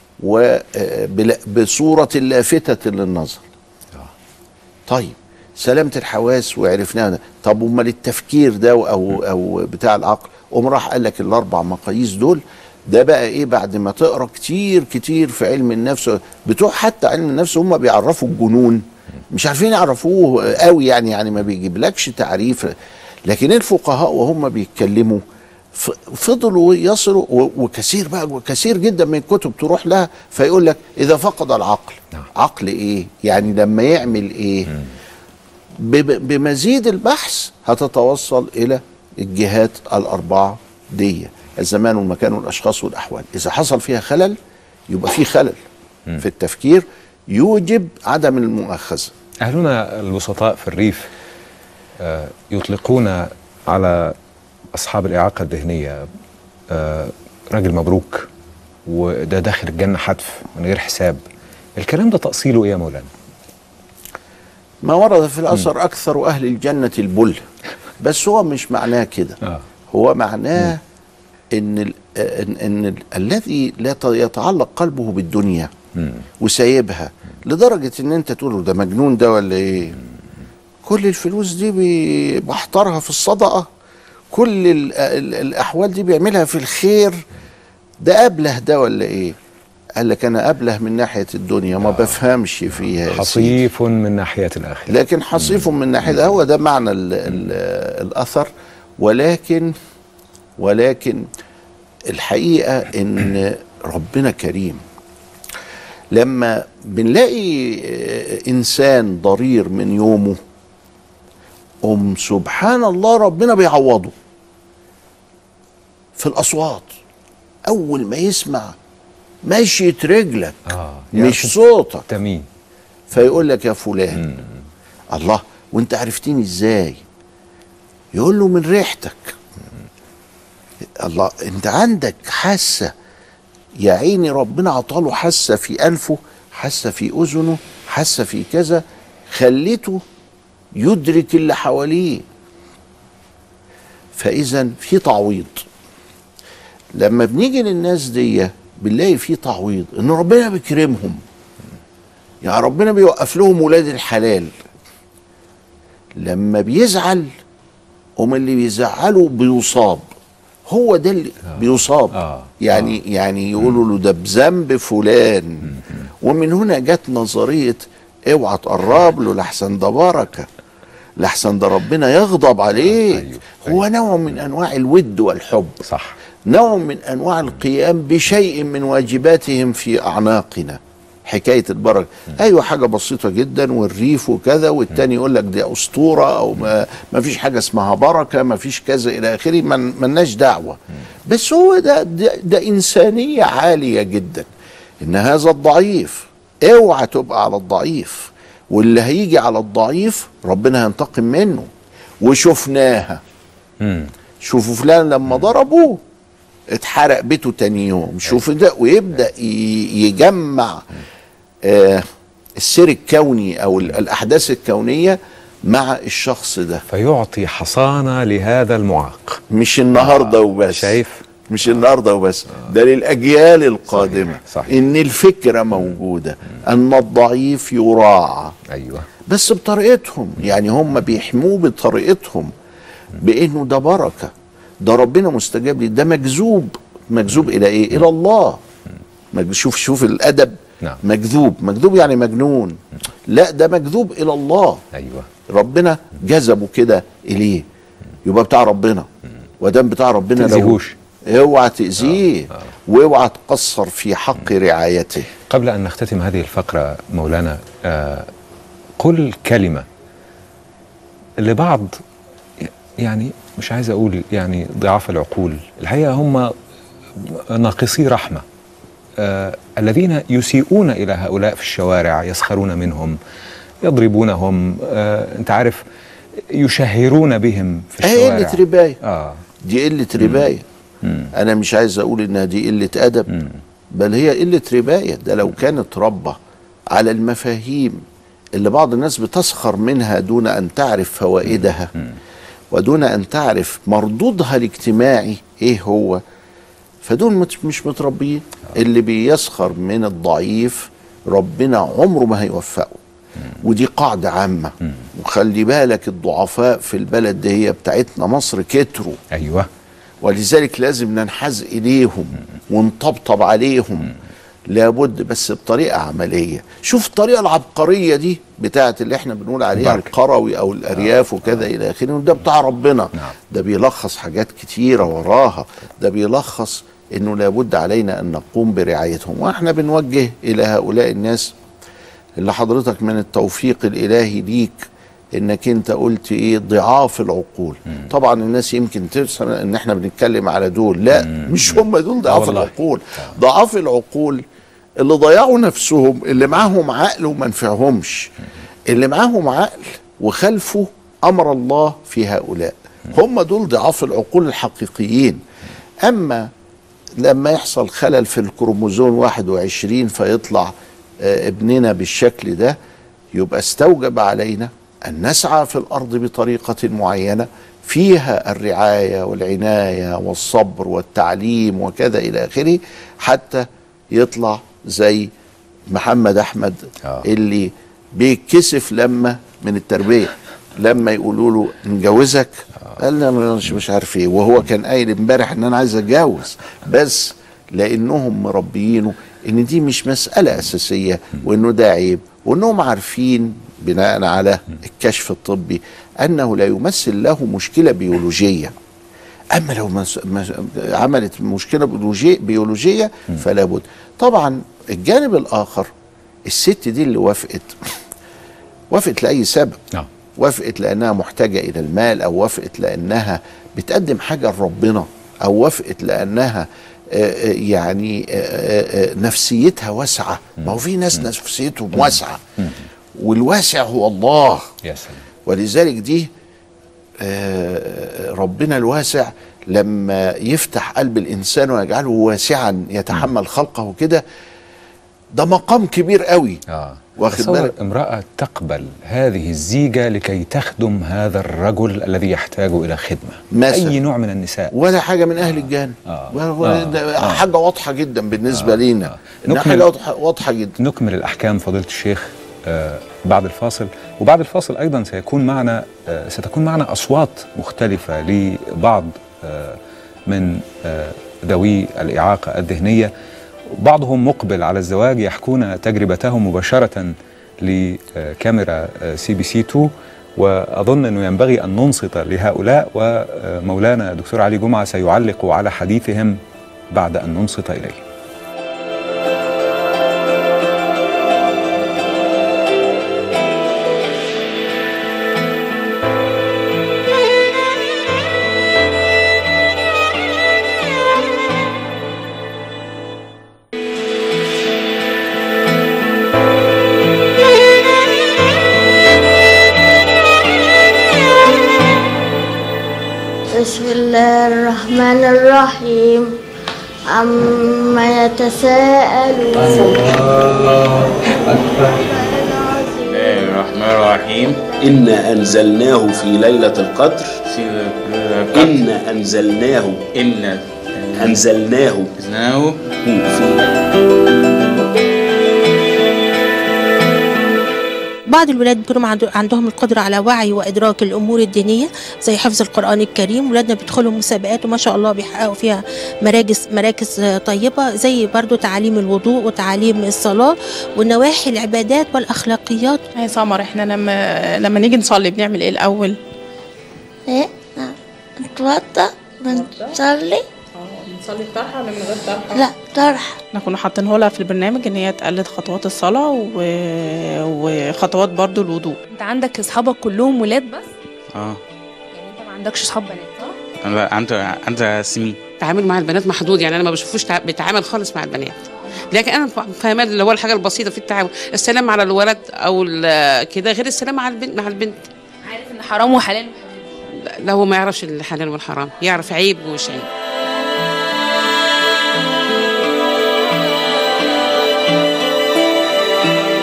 وبصورة لافتة للنظر طيب سلامة الحواس وعرفناها ده. طب امال التفكير ده او او بتاع العقل قوم راح قال لك الاربع مقاييس دول ده بقى ايه بعد ما تقرا كتير كتير في علم النفس بتوع حتى علم النفس هم بيعرفوا الجنون مش عارفين يعرفوه قوي يعني يعني ما بيجيبلكش تعريف لكن الفقهاء وهم بيتكلموا ف- فضلوا يصلوا و- وكثير بقى وكثير جدا من الكتب تروح لها فيقول لك اذا فقد العقل نعم. عقل ايه يعني لما يعمل ايه بم- بمزيد البحث هتتوصل الى الجهات الاربعه دي الزمان والمكان والاشخاص والاحوال اذا حصل فيها خلل يبقى في خلل في التفكير يوجب عدم المؤاخذه أهلنا البسطاء في الريف آه، يطلقون على أصحاب الإعاقة الذهنية آه، راجل مبروك وده داخل الجنة حتف من غير حساب الكلام ده تأصيله إيه يا مولانا؟ ما ورد في الاثر اكثر اهل الجنه البل بس هو مش معناه كده آه. هو معناه ان ال ان, إن ال الذي لا ت- يتعلق قلبه بالدنيا وسايبها لدرجه ان انت تقول له ده مجنون ده ولا ايه كل الفلوس دي بي- بحضرها في الصدقه كل ال ال الاحوال دي بيعملها في الخير ده ابله ده ولا ايه قال لك انا ابله من ناحيه الدنيا ما بفهمش فيها يا سيدي. حصيف من ناحية الآخرة لكن حصيف من ناحيه ده هو ده معنى ال ال الاثر ولكن ولكن الحقيقه ان ربنا كريم لما بنلاقي آه، انسان ضرير من يومه ام سبحان الله ربنا بيعوضه في الاصوات اول ما يسمع مشية رجلك آه، مش يعرف صوتك تمين فيقول لك يا فلان الله وانت عرفتني ازاي يقول له من ريحتك الله انت عندك حاسه يا عيني ربنا عطاله حاسه في انفه حاسه في اذنه حاسه في كذا خليته يدرك اللي حواليه فاذا في تعويض لما بنيجي للناس دي بنلاقي في تعويض ان ربنا بيكرمهم يعني ربنا بيوقف لهم ولاد الحلال لما بيزعل هم اللي بيزعلوا بيصاب هو ده اللي بيصاب آه. يعني يعني يقولوا له ده بذنب فلان ومن هنا جت نظريه اوعى تقرب له لحسن ده بركه لحسن ده ربنا يغضب عليك أيوه، هو نوع من انواع الود والحب صح نوع من انواع القيام بشيء من واجباتهم في اعناقنا حكايه البركه ايوه حاجه بسيطه جدا والريف وكذا والتاني يقول لك دي اسطوره او ما, ما فيش حاجه اسمها بركه ما فيش كذا الى اخره من ملناش دعوه بس هو ده, ده ده انسانيه عاليه جدا ان هذا الضعيف اوعى تبقى على الضعيف واللي هيجي على الضعيف ربنا هينتقم منه وشفناها مم. شوفوا فلان لما ضربوه اتحرق بيته تاني يوم شوف ده ويبدا ي- يجمع آه السير الكوني او ال- الاحداث الكونيه مع الشخص ده فيعطي حصانة لهذا المعاق مش النهارده وبس شايف مش النهارده وبس ده للاجيال القادمه صحيح، صحيح. ان الفكره موجوده ان الضعيف يراعى أيوة بس بطريقتهم يعني هم بيحموه بطريقتهم بانه ده بركه ده ربنا مستجاب لي ده مجذوب مجذوب الى ايه الى الله مج- شوف شوف الادب نعم. مجذوب مجذوب يعني مجنون لا ده مجذوب الى الله أيوة ربنا جذبه كده اليه يبقى بتاع ربنا ودام بتاع ربنا لو تأذيهوش. اوعى تاذيه واوعى تقصر في حق رعايته قبل أن نختتم هذه الفقرة مولانا آه قل كلمة لبعض يعني مش عايز أقول يعني ضعاف العقول الحقيقة هم ناقصي رحمة آه الذين يسيئون إلى هؤلاء في الشوارع يسخرون منهم يضربونهم آه أنت عارف يشهرون بهم في هي الشوارع قله ربايه آه دي قلة رباية أنا مش عايز أقول إنها دي قلة أدب بل هي قلة رباية ده لو كانت ربة على المفاهيم اللي بعض الناس بتسخر منها دون أن تعرف فوائدها ودون ان تعرف مردودها الاجتماعي ايه هو فدول مت- مش متربيين اللي بيسخر من الضعيف ربنا عمره ما هيوفقه ودي قاعدة عامة وخلي بالك الضعفاء في البلد دي هي بتاعتنا مصر كتروا ايوه ولذلك لازم ننحاز إليهم ونطبطب عليهم لابد بس بطريقة عملية شوف الطريقة العبقرية دي بتاعت اللي احنا بنقول عليها بركة. القروي أو الأرياف وكذا إلى آخره ده بتاع ربنا نعم. ده بيلخص حاجات كتيرة وراها ده بيلخص انه لابد علينا ان نقوم برعايتهم واحنا بنوجه الى هؤلاء الناس اللي حضرتك من التوفيق الالهي ليك انك انت قلت ايه ضعاف العقول طبعا الناس يمكن ترسم ان احنا بنتكلم على دول لا مش هم دول ضعاف والله. العقول ضعاف العقول اللي ضيعوا نفسهم اللي معاهم عقل وما نفعهمش اللي معاهم عقل وخلفوا امر الله في هؤلاء هم دول ضعاف العقول الحقيقيين اما لما يحصل خلل في الكروموزوم 21 فيطلع آه، ابننا بالشكل ده يبقى استوجب علينا أن نسعى في الأرض بطريقة معينة فيها الرعاية والعناية والصبر والتعليم وكذا إلى آخره حتى يطلع زي محمد أحمد آه. اللي بيتكسف لما من التربية لما يقولوا له نجوزك قال لي انا مش مش عارف ايه وهو كان قايل امبارح ان انا عايز اتجوز بس لانهم مربيينه ان دي مش مساله اساسيه وانه ده عيب وانهم عارفين بناء على الكشف الطبي انه لا يمثل له مشكله بيولوجيه اما لو مس... مس... عملت مشكله بيولوجيه بيولوجيه فلا بد طبعا الجانب الاخر الست دي اللي وافقت وافقت لاي سبب نعم وافقت لانها محتاجه الى المال او وافقت لانها بتقدم حاجه لربنا او وافقت لانها آه، آه، يعني آه، آه، آه، نفسيتها واسعه ما هو في ناس نفسيتهم واسعه والواسع هو الله يا سلام ولذلك دي آه، ربنا الواسع لما يفتح قلب الانسان ويجعله واسعا يتحمل خلقه كده ده مقام كبير قوي اه واخد تصور بالك امرأة تقبل هذه الزيجة لكي تخدم هذا الرجل الذي يحتاج إلى خدمة مثلا. أي نوع من النساء ولا حاجه من اهل الجنه آه. وهو آه. ده آه. حاجه واضحه جدا بالنسبه لينا آه. إنها نكمل. حاجه واضحه واضحه جدا نكمل الأحكام فضيلة الشيخ آه بعد الفاصل وبعد الفاصل أيضا سيكون معنا آه ستكون معنا أصوات مختلفة لبعض آه من آه ذوي الإعاقة الذهنية بعضهم مقبل على الزواج يحكون تجربتهم مباشرة لكاميرا سي بي سي 2 وأظن أنه ينبغي أن ننصت لهؤلاء ومولانا دكتور علي جمعة سيعلق على حديثهم بعد أن ننصت إليه بسم الله الرحمن الرحيم عما يتساءلون الله الرحمن الرحيم إنا أنزلناه في ليلة القدر في إنا أنزلناه إن أنزلناه أنزلناه في بعض الولاد بيكونوا عنده- عندهم القدرة على وعي وإدراك الأمور الدينية زي حفظ القرآن الكريم ولادنا بيدخلوا مسابقات وما شاء الله بيحققوا فيها مراكز مراكز آه، طيبة زي برضو تعاليم الوضوء وتعاليم الصلاة ونواحي العبادات والأخلاقيات يا سمر احنا لما لما نيجي نصلي بنعمل ايه الاول ايه نتوضا بنصلي بنصلي بطرحه ولا من غير طرحه لا طرح احنا كنا حاطينه لها في البرنامج ان هي تقلد خطوات الصلاه و... وخطوات برضو الوضوء انت عندك اصحابك كلهم ولاد بس اه يعني انت ما عندكش اصحاب بنات صح انا عندي عندي سمين التعامل مع البنات محدود يعني انا ما بشوفوش تع- بيتعامل خالص مع البنات لكن انا فاهمه اللي هو الحاجه البسيطه في التعامل السلام على الولد او ال- كده غير السلام على البنت مع البنت عارف ان حرام وحلال لا هو ما يعرفش الحلال والحرام يعرف عيب ومش عيب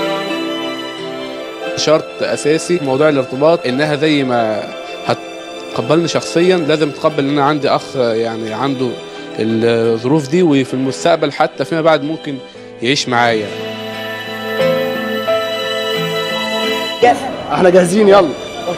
شرط اساسي موضوع الارتباط انها زي ما هت تقبلني شخصيا لازم تقبل ان انا عندي اخ يعني عنده الظروف دي وفي المستقبل حتى فيما بعد ممكن يعيش معايا احنا جاهزين يلا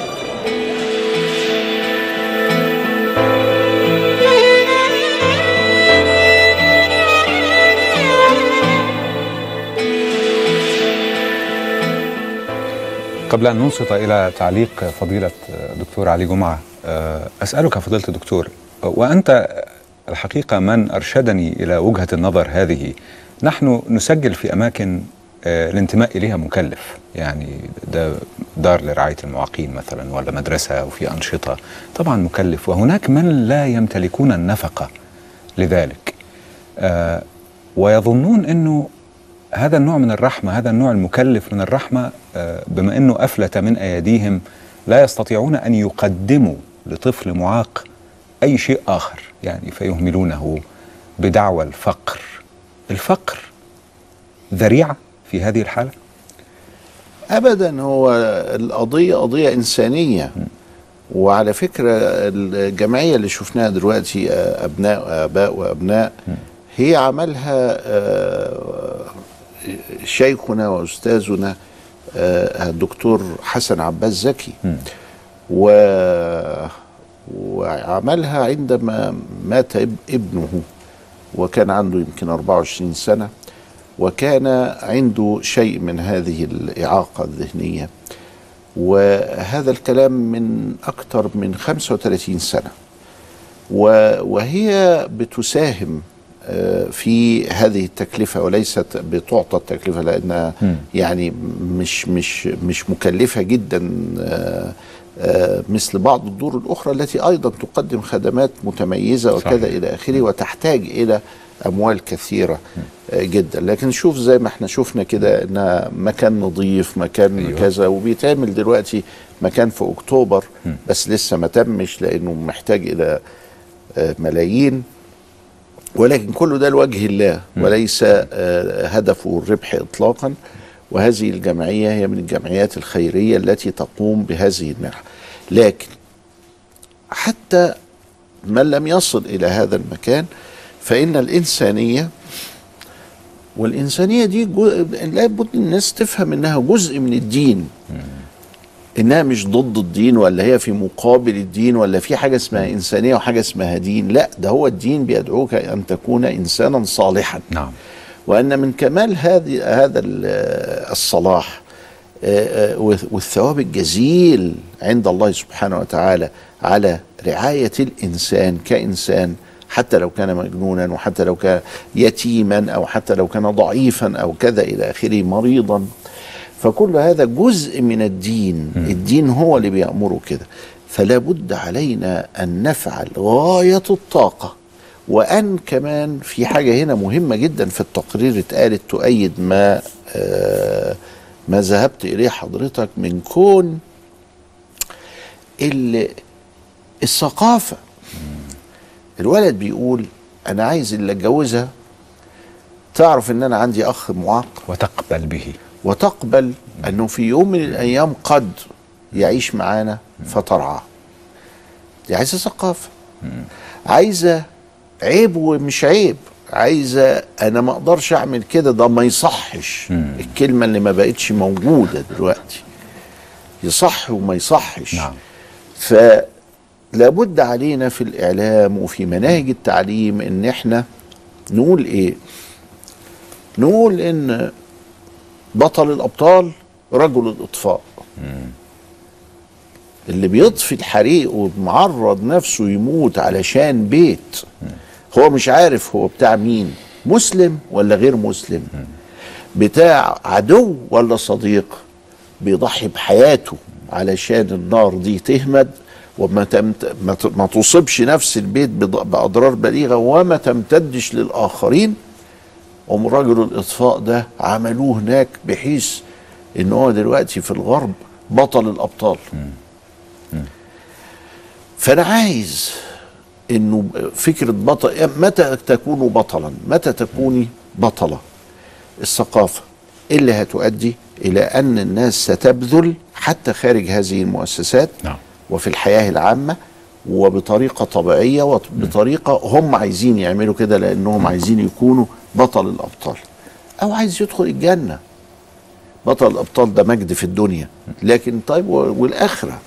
قبل أن ننصت إلى تعليق فضيلة دكتور علي جمعة آه، أسألك فضيلة الدكتور وأنت الحقيقة من أرشدني إلى وجهة النظر هذه نحن نسجل في أماكن آه، الانتماء إليها مكلف يعني ده دار لرعاية المعاقين مثلا ولا مدرسة وفي أنشطة طبعا مكلف وهناك من لا يمتلكون النفقة لذلك آه، ويظنون أنه هذا النوع من الرحمة هذا النوع المكلف من الرحمة آه، بما أنه أفلت من أيديهم لا يستطيعون أن يقدموا لطفل معاق أي شيء آخر يعني فيهملونه بدعوى الفقر الفقر ذريعة في هذه الحالة ابدا هو القضيه قضيه انسانيه وعلى فكره الجمعيه اللي شفناها دلوقتي آه، ابناء واباء وابناء هي عملها آه، شيخنا واستاذنا آه، الدكتور حسن عباس زكي و وعملها عندما مات اب- ابنه وكان عنده يمكن 24 سنه وكان عنده شيء من هذه الإعاقة الذهنية وهذا الكلام من أكثر من 35 سنة و- وهي بتساهم آه، في هذه التكلفة وليست بتعطى التكلفة لأنها يعني مش مش مش مكلفة جدا آه، آه، مثل بعض الدور الأخرى التي أيضا تقدم خدمات متميزة وكذا صحيح. إلى آخره وتحتاج إلى أموال كثيرة آه، جدا لكن شوف زي ما احنا شفنا كده انها مكان نظيف مكان أيوة. كذا وبيتعمل دلوقتي مكان في اكتوبر بس لسه ما تمش لانه محتاج الى آه، ملايين ولكن كل ده لوجه الله وليس آه، هدفه الربح اطلاقا وهذه الجمعيه هي من الجمعيات الخيريه التي تقوم بهذه المنحه لكن حتى من لم يصل الى هذا المكان فان الانسانيه والإنسانية دي جو... لابد الناس تفهم إنها جزء من الدين إنها مش ضد الدين ولا هي في مقابل الدين ولا في حاجة اسمها إنسانية وحاجة اسمها دين لا ده هو الدين بيدعوك أن تكون إنسانا صالحا نعم وأن من كمال هذه هذا ال- الصلاح آه، آه، والث- والثواب الجزيل عند الله سبحانه وتعالى على رعاية الإنسان كإنسان حتى لو كان مجنونا وحتى لو كان يتيما أو حتى لو كان ضعيفا أو كذا إلى آخره مريضا فكل هذا جزء من الدين الدين هو اللي بيأمره كده فلا بد علينا أن نفعل غاية الطاقة وأن كمان في حاجة هنا مهمة جدا في التقرير اتقالت تؤيد ما آه ما ذهبت إليه حضرتك من كون ال- الثقافة الولد بيقول أنا عايز اللي أتجوزها تعرف إن أنا عندي أخ معاق وتقبل به وتقبل أنه في يوم من الأيام قد يعيش معانا فترعاه دي عايزة ثقافة عايزة عيب ومش عيب عايزة أنا ما أقدرش أعمل كده ده ما يصحش الكلمة اللي ما بقتش موجودة دلوقتي يصح وما يصحش نعم. فلابد علينا في الإعلام وفي مناهج التعليم إن إحنا نقول إيه نقول إن بطل الأبطال رجل الإطفاء اللي بيطفي الحريق ومعرض نفسه يموت علشان بيت هو مش عارف هو بتاع مين مسلم ولا غير مسلم بتاع عدو ولا صديق بيضحي بحياته علشان النار دي تهمد وما تمت... ما, ت... ما تصيبش نفس البيت بض... بأضرار بليغة وما تمتدش للآخرين قام رجل الإطفاء ده عملوه هناك بحيث إن هو دلوقتي في الغرب بطل الأبطال فأنا عايز إنه فكرة بطل متى تكون بطلا متى تكوني بطلة الثقافة اللي هتؤدي إلى أن الناس ستبذل حتى خارج هذه المؤسسات نعم. وفي الحياة العامة وبطريقه طبيعيه وبطريقه هم عايزين يعملوا كده لانهم عايزين يكونوا بطل الابطال او عايز يدخل الجنه بطل الابطال ده مجد في الدنيا لكن طيب و- والاخره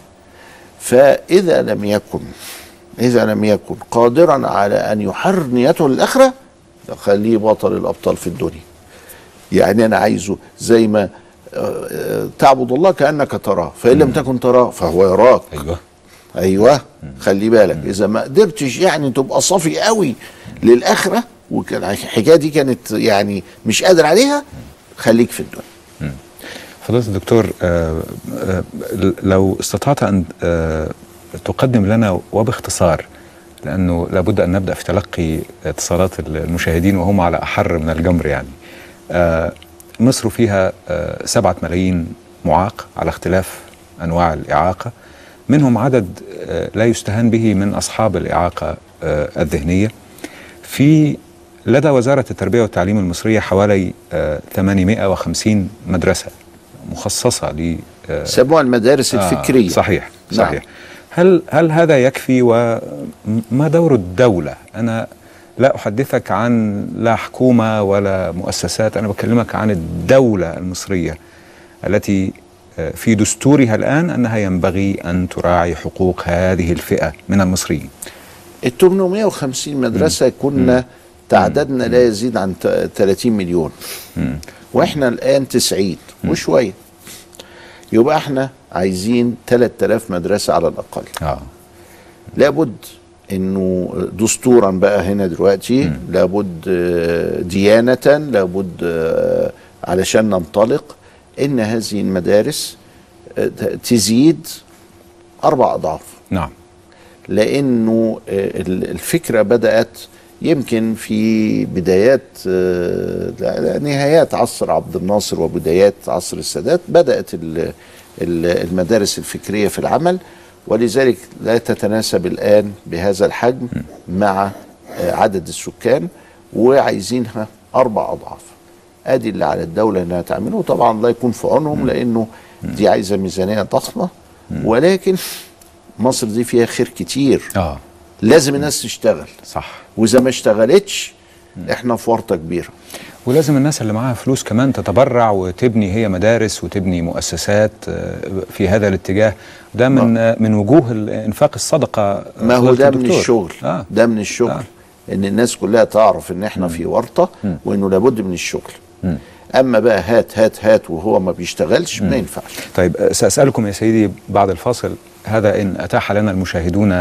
فاذا لم يكن اذا لم يكن قادرا على ان يحرر نيته للاخره خليه بطل الابطال في الدنيا يعني انا عايزه زي ما آه، آه، تعبد الله كانك تراه فان لم تكن تراه فهو يراك ايوه ايوه خلي بالك اذا ما قدرتش يعني تبقى صافي قوي للاخره وكان الحكايه دي كانت يعني مش قادر عليها خليك في الدنيا فضيلة الدكتور آه، آه، لو استطعت أن آه، تقدم لنا وباختصار لأنه لابد أن نبدأ في تلقي اتصالات المشاهدين وهم على أحر من الجمر يعني آه، مصر فيها آه، سبعة ملايين معاق على اختلاف أنواع الإعاقة منهم عدد آه، لا يستهان به من أصحاب الإعاقة آه، الذهنية في لدى وزارة التربية والتعليم المصرية حوالي آه، 850 مدرسة مخصصة ل آه، سموها المدارس آه، الفكريه صحيح نعم. صحيح هل هل هذا يكفي وما دور الدولة أنا لا أحدثك عن لا حكومة ولا مؤسسات أنا بكلمك عن الدولة المصرية التي آه، في دستورها الآن أنها ينبغي أن تراعي حقوق هذه الفئة من المصريين ال 850 مدرسه كنا تعدادنا لا يزيد عن ت- 30 مليون واحنا الان 90 وشويه يبقى احنا عايزين 3000 مدرسه على الاقل اه لابد انه دستورا بقى هنا دلوقتي لابد آه، ديانه لابد آه، علشان ننطلق ان هذه المدارس آه، ت- تزيد اربع اضعاف نعم لانه آه، ال- الفكره بدات يمكن في بدايات آه، لا- نهايات عصر عبد الناصر وبدايات عصر السادات بدات ال- ال- المدارس الفكريه في العمل ولذلك لا تتناسب الان بهذا الحجم مع آه، عدد السكان وعايزينها اربع اضعاف ادي اللي على الدوله انها تعمله وطبعا الله يكون في عونهم لانه دي عايزه ميزانيه ضخمه ولكن مصر دي فيها خير كتير اه لازم الناس تشتغل صح واذا ما اشتغلتش احنا في ورطه كبيره ولازم الناس اللي معاها فلوس كمان تتبرع وتبني هي مدارس وتبني مؤسسات آه، في هذا الاتجاه ده من آه، من وجوه ال- انفاق الصدقه آه، ما هو فضيلة ده من الدكتور. الشغل آه. ده من الشغل آه. ان الناس كلها تعرف ان احنا في ورطه وانه لابد من الشغل مم. اما بقى هات هات هات وهو ما بيشتغلش ما ينفعش طيب آه، سأسألكم يا سيدي بعد الفاصل هذا إن أتاح لنا المشاهدون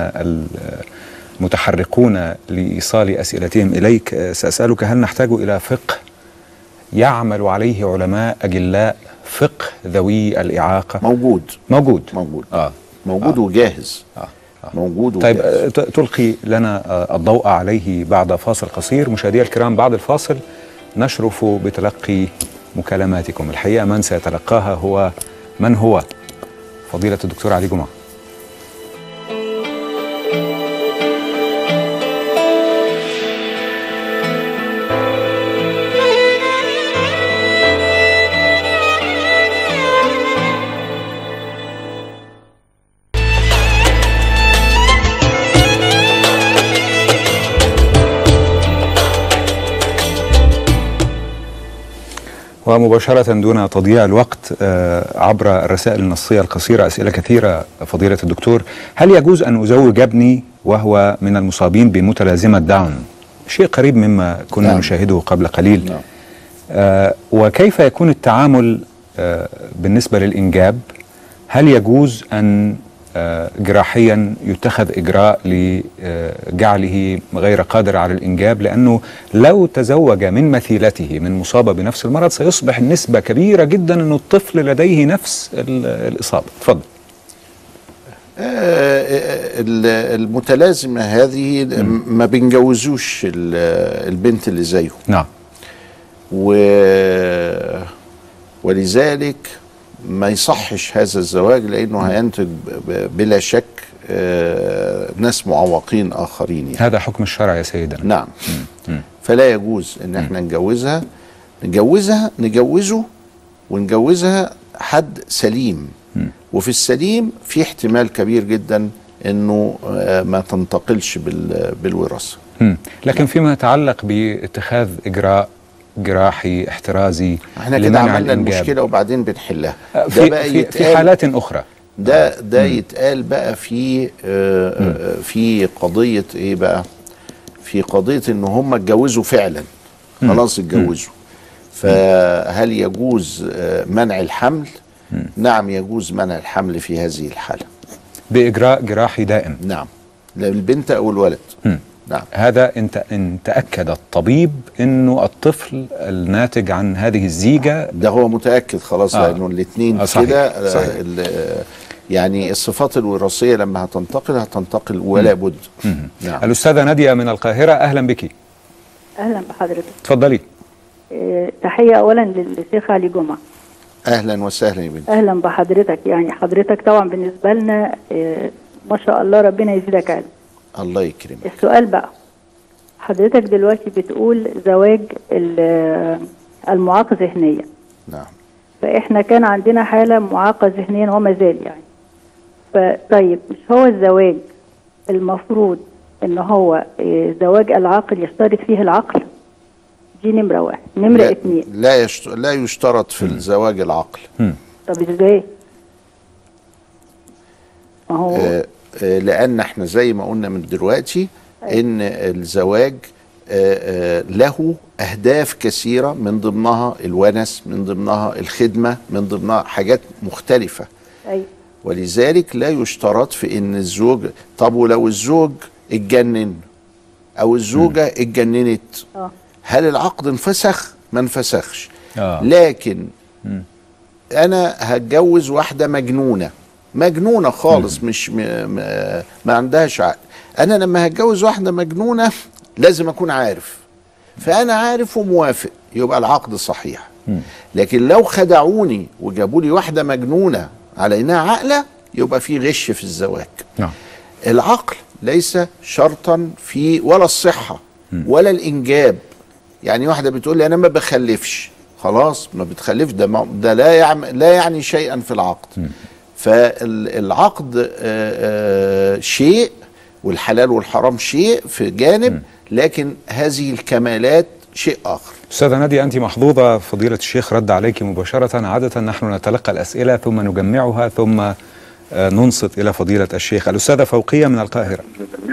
المتحرقون لإيصال أسئلتهم إليك آه، سأسألك هل نحتاج إلى فقه يعمل عليه علماء أجلاء فقه ذوي الإعاقة موجود موجود موجود آه. موجود آه. وجاهز آه. موجود طيب وجاهز. آه، ت- تلقي لنا آه، الضوء عليه بعد فاصل قصير مشاهدي الكرام بعد الفاصل نشرف بتلقي مكالماتكم الحقيقة من سيتلقاها هو من هو فضيلة الدكتور علي جمعة ومباشرة دون تضييع الوقت آه، عبر الرسائل النصية القصيرة أسئلة كثيرة فضيلة الدكتور هل يجوز أن أزوج ابني وهو من المصابين بمتلازمة داون شيء قريب مما كنا نعم. نشاهده قبل قليل نعم. آه، وكيف يكون التعامل آه، بالنسبة للإنجاب هل يجوز أن آه، جراحيا يتخذ إجراء لجعله غير قادر على الإنجاب لأنه لو تزوج من مثيلته من مصابة بنفس المرض سيصبح النسبة كبيرة جدا أن الطفل لديه نفس ال- الإصابة تفضل آه، ال- المتلازمه هذه ما بنجوزوش ال- البنت اللي زيه نعم و ولذلك ما يصحش هذا الزواج لانه هينتج ب- ب- بلا شك آه، ناس معوقين اخرين يعني. هذا حكم الشرع يا سيدنا نعم مم. فلا يجوز ان احنا نجوزها نجوزها نجوزه ونجوزها حد سليم وفي السليم في احتمال كبير جدا انه آه، ما تنتقلش بال- بالوراثه مم. لكن فيما يتعلق باتخاذ اجراء جراحي احترازي احنا كده لمنع عملنا الإنجاب. المشكله وبعدين بنحلها آه، ده في بقى في, في يتقال- حالات اخرى ده ده يتقال بقى في آه، آه، في قضيه ايه بقى في قضيه ان هم اتجوزوا فعلا خلاص اتجوزوا فهل يجوز آه، منع الحمل نعم يجوز منع الحمل في هذه الحاله باجراء جراحي دائم نعم للبنت او الولد مم. نعم هذا انت ان تاكد الطبيب انه الطفل الناتج عن هذه الزيجه ده هو متاكد خلاص آه. لانه الاثنين آه، صحيح، كده آه، صحيح. ال- آه، يعني الصفات الوراثيه لما هتنتقل هتنتقل ولا بد نعم الاستاذه ناديه من القاهره اهلا بك اهلا بحضرتك اتفضلي إيه، تحيه اولا للشيخ علي جمعه اهلا وسهلا يا بنتي اهلا بحضرتك يعني حضرتك طبعا بالنسبه لنا إيه، ما شاء الله ربنا يزيدك علم الله يكرمك السؤال بقى حضرتك دلوقتي بتقول زواج ال- المعاق ذهنيا نعم فاحنا كان عندنا حاله معاقه ذهنيا وما زال يعني فطيب مش هو الزواج المفروض ان هو إيه، زواج العاقل يشترط فيه العقل دي نمره واحد نمره لا, اتنين لا, يشت... لا يشترط في الزواج العقل طب ازاي ما هو آه آه لان احنا زي ما قلنا من دلوقتي ان الزواج آه آه له اهداف كثيره من ضمنها الونس من ضمنها الخدمه من ضمنها حاجات مختلفه ايوه ولذلك لا يشترط في ان الزوج طب ولو الزوج اتجنن او الزوجه اتجننت اه هل العقد انفسخ ما انفسخش آه. لكن انا هتجوز واحده مجنونه مجنونه خالص مش م... م... ما عندهاش عقل انا لما هتجوز واحده مجنونه لازم اكون عارف فانا عارف وموافق يبقى العقد صحيح لكن لو خدعوني وجابوا لي واحده مجنونه على انها عاقله يبقى في غش في الزواج نعم العقل ليس شرطا في ولا الصحه ولا الانجاب يعني واحده بتقول لي انا ما بخلفش خلاص ما بتخلفش ده ما ده لا يعم لا يعني شيئا في العقد فالعقد آه، آه، شيء والحلال والحرام شيء في جانب لكن هذه الكمالات شيء اخر استاذه ناديه انت محظوظه فضيله الشيخ رد عليك مباشره عاده نحن نتلقى الاسئله ثم نجمعها ثم آه، ننصت الى فضيله الشيخ الاستاذه فوقيه من القاهره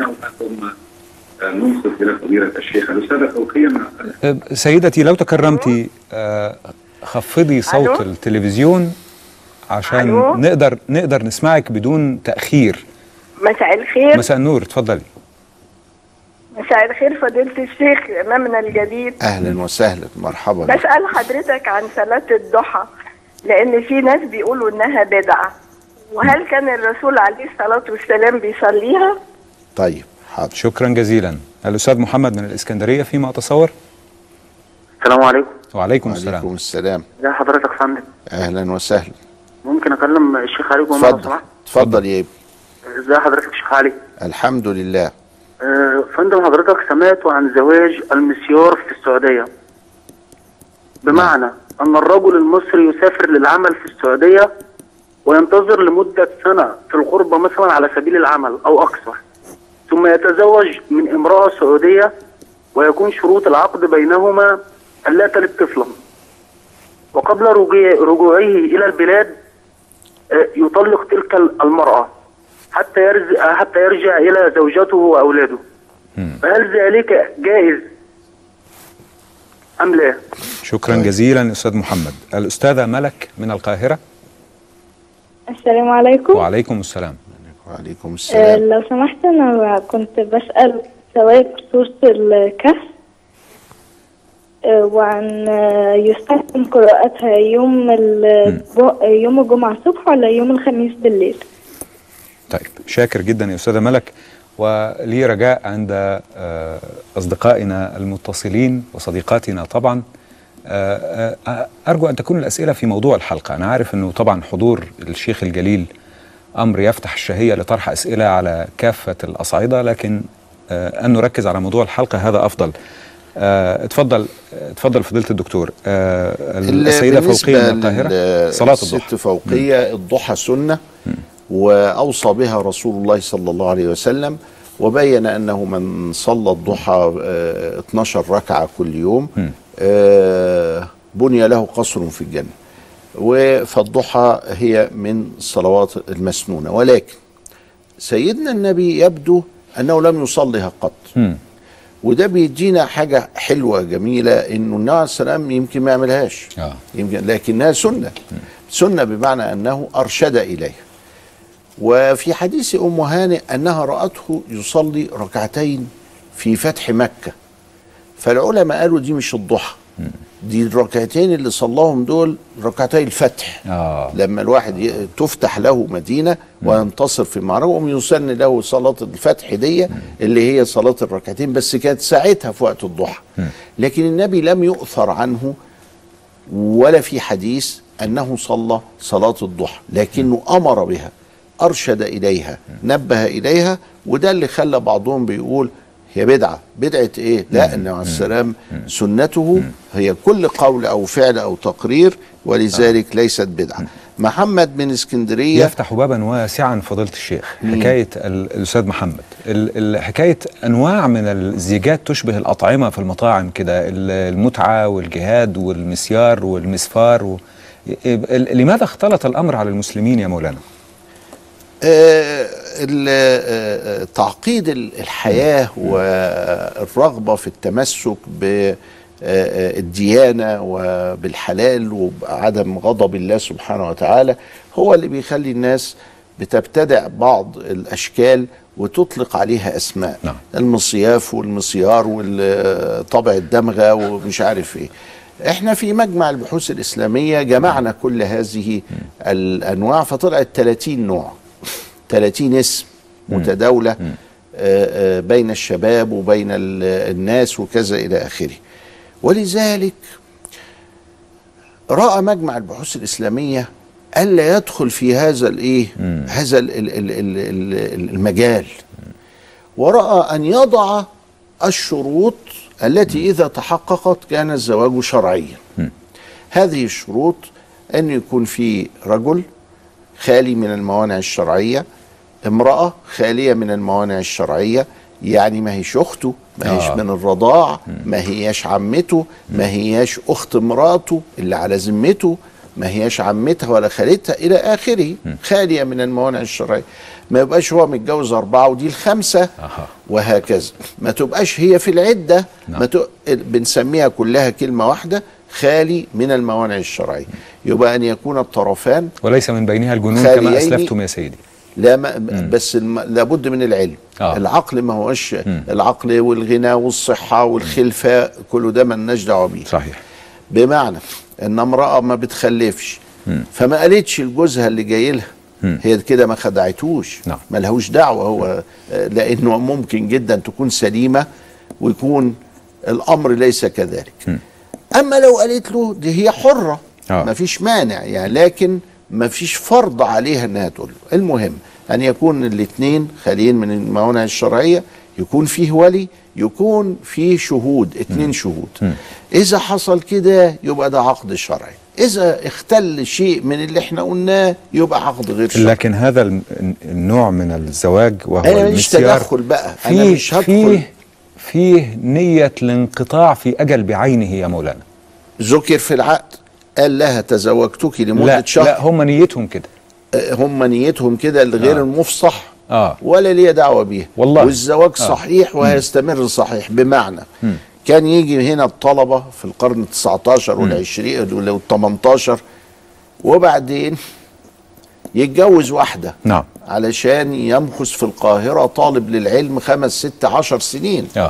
ننصت الى فضيله الشيخ الاستاذه فوقيه من آه، سيدتي لو تكرمتي آه، خفضي صوت ألو؟ التلفزيون عشان ألو؟ نقدر نقدر نسمعك بدون تاخير مساء الخير مساء النور اتفضلي مساء الخير فضيلة الشيخ إمامنا الجديد اهلا وسهلا مرحبا بك. بسأل حضرتك عن صلاة الضحى لأن في ناس بيقولوا إنها بدعة وهل كان الرسول عليه الصلاة والسلام بيصليها؟ طيب حاضر شكرا جزيلا الاستاذ محمد من الاسكندريه فيما اتصور السلام عليكم وعليكم السلام وعليكم السلام ازي حضرتك يا فندم اهلا وسهلا ممكن اكلم الشيخ علي جمعه لو اتفضل سمحت اتفضل يا ابني ازي حضرتك يا شيخ علي الحمد لله آه، فندم حضرتك سمعت عن زواج المسيار في السعوديه بمعنى ان الرجل المصري يسافر للعمل في السعوديه وينتظر لمده سنه في الغربه مثلا على سبيل العمل او اكثر ثم يتزوج من امراه سعوديه ويكون شروط العقد بينهما الا تلد طفلا وقبل رجوع- رجوعه الى البلاد آه، يطلق تلك المراه حتى يرجع حتى يرجع الى زوجته واولاده فهل ذلك جائز ام لا؟ شكرا جزيلا استاذ محمد الاستاذه ملك من القاهره السلام عليكم وعليكم السلام وعليكم آه لو سمحت انا كنت بسأل سواء سورة الكهف آه وعن آه يستحسن قراءتها يوم ال- يوم الجمعة الصبح ولا يوم الخميس بالليل طيب شاكر جدا يا استاذه ملك ولي رجاء عند آه، اصدقائنا المتصلين وصديقاتنا طبعا آه، آه، ارجو ان تكون الاسئله في موضوع الحلقه انا عارف انه طبعا حضور الشيخ الجليل امر يفتح الشهيه لطرح اسئله على كافه الاصعده لكن آه، ان نركز على موضوع الحلقه هذا افضل آه، اتفضل اتفضل فضيله الدكتور آه، السيده بالنسبة فوقيه من القاهره لل- صلاه الضحى الست فوقية الضحى سنة وأوصى بها رسول الله صلى الله عليه وسلم وبين أنه من صلى الضحى آه، 12 ركعة كل يوم آه، بني له قصر في الجنة و- فالضحى هي من الصلوات المسنونة ولكن سيدنا النبي يبدو أنه لم يصليها قط وده بيدينا حاجة حلوة جميلة انه النبي عليه السلام يمكن ما يعملهاش آه. يمكن لكنها سنة سنة بمعنى انه ارشد اليها وفي حديث ام هانئ انها رأته يصلي ركعتين في فتح مكة فالعلماء قالوا دي مش الضحى دي الركعتين اللي صلاهم دول ركعتي الفتح آه. لما الواحد ي- تفتح له مدينة وينتصر في المعركة وهم يسن له صلاة الفتح دي اللي هي صلاة الركعتين بس كانت ساعتها في وقت الضحى لكن النبي لم يؤثر عنه ولا في حديث أنه صلى صلاة الضحى لكنه أمر بها أرشد إليها نبه إليها وده اللي خلى بعضهم بيقول هي بدعة بدعة إيه لا النبي عليه السلام سنته هي كل قول أو فعل أو تقرير ولذلك ليست بدعة محمد من اسكندرية يفتح بابا واسعا فضيلة الشيخ حكاية ال- الأستاذ محمد ال- ال- حكاية أنواع من الزيجات تشبه الأطعمة في المطاعم كده ال- المتعة والجهاد والمسيار والمسفار و... ال- لماذا اختلط الأمر على المسلمين يا مولانا؟ آه، ال- آه، آه، تعقيد ال- الحياة والرغبة في التمسك بالديانة وبالحلال وبعدم غضب الله سبحانه وتعالى هو اللي بيخلي الناس بتبتدع بعض الأشكال وتطلق عليها أسماء نعم. المصياف والمصيار والطبع الدمغة ومش عارف ايه احنا في مجمع البحوث الإسلامية جمعنا كل هذه الأنواع فطلعت 30 نوع 30 اسم متداولة آه، آه، بين الشباب وبين ال- الناس وكذا إلى آخره ولذلك رأى مجمع البحوث الإسلامية ألا يدخل في هذا الإيه هذا ال- ال- ال- ال- ال- المجال ورأى أن يضع الشروط التي إذا تحققت كان الزواج شرعيا هذه الشروط أن يكون في رجل خالي من الموانع الشرعية امرأة خالية من الموانع الشرعية يعني ما هيش أخته ما هيش آه. من الرضاع ما هياش عمته ما هياش أخت مراته اللي على ذمته ما هياش عمتها ولا خالتها إلى آخره خالية من الموانع الشرعية ما يبقاش هو متجوز أربعة ودي الخمسة وهكذا ما تبقاش هي في العدة ما ت... بنسميها كلها كلمة واحدة خالي من الموانع الشرعية يبقى أن يكون الطرفان وليس من بينها الجنون كما خاليين. أسلفتم يا سيدي لا ما بس الم... لابد من العلم آه. العقل ما هوش العقل والغنى والصحة والخلفة كله ده مالناش دعوة بيه صحيح بمعنى ان امرأة ما بتخلفش فما قالتش لجوزها اللي جاي لها هي كده ما خدعتوش نعم. ما لهوش دعوة هو آه، لانه ممكن جدا تكون سليمة ويكون الامر ليس كذلك اما لو قالت له دي هي حرة آه. ما فيش مانع يعني لكن ما فيش فرض عليها انها تقول له المهم ان يكون الاثنين خاليين من الموانع الشرعية يكون فيه ولي يكون فيه شهود اتنين شهود اذا حصل كده يبقى ده عقد شرعي اذا اختل شيء من اللي احنا قلناه يبقى عقد غير شرعي لكن هذا الم- النوع من الزواج وهو انا ماليش المسيار تدخل بقى انا فيه مش هدخل فيه فيه نية الانقطاع في أجل بعينه يا مولانا ذكر في العقد قال لها تزوجتك لمدة لا شهر لا هم نيتهم كده آه، هم نيتهم كده الغير آه. المفصح اه ولا ليا دعوه بيها والله. والزواج آه. صحيح وهيستمر صحيح بمعنى مم. كان يجي هنا الطلبه في القرن ال 19 وال 20 وال 18 وبعدين يتجوز واحده نعم علشان يمكث في القاهره طالب للعلم خمس ست عشر سنين اه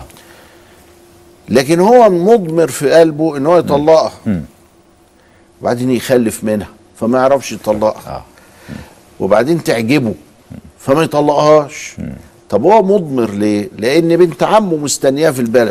لكن هو مضمر في قلبه ان هو يطلقها مم. وبعدين يخلف منها فما يعرفش يطلقها آه. وبعدين تعجبه فما يطلقهاش طب هو مضمر ليه لان بنت عمه مستنياه في البلد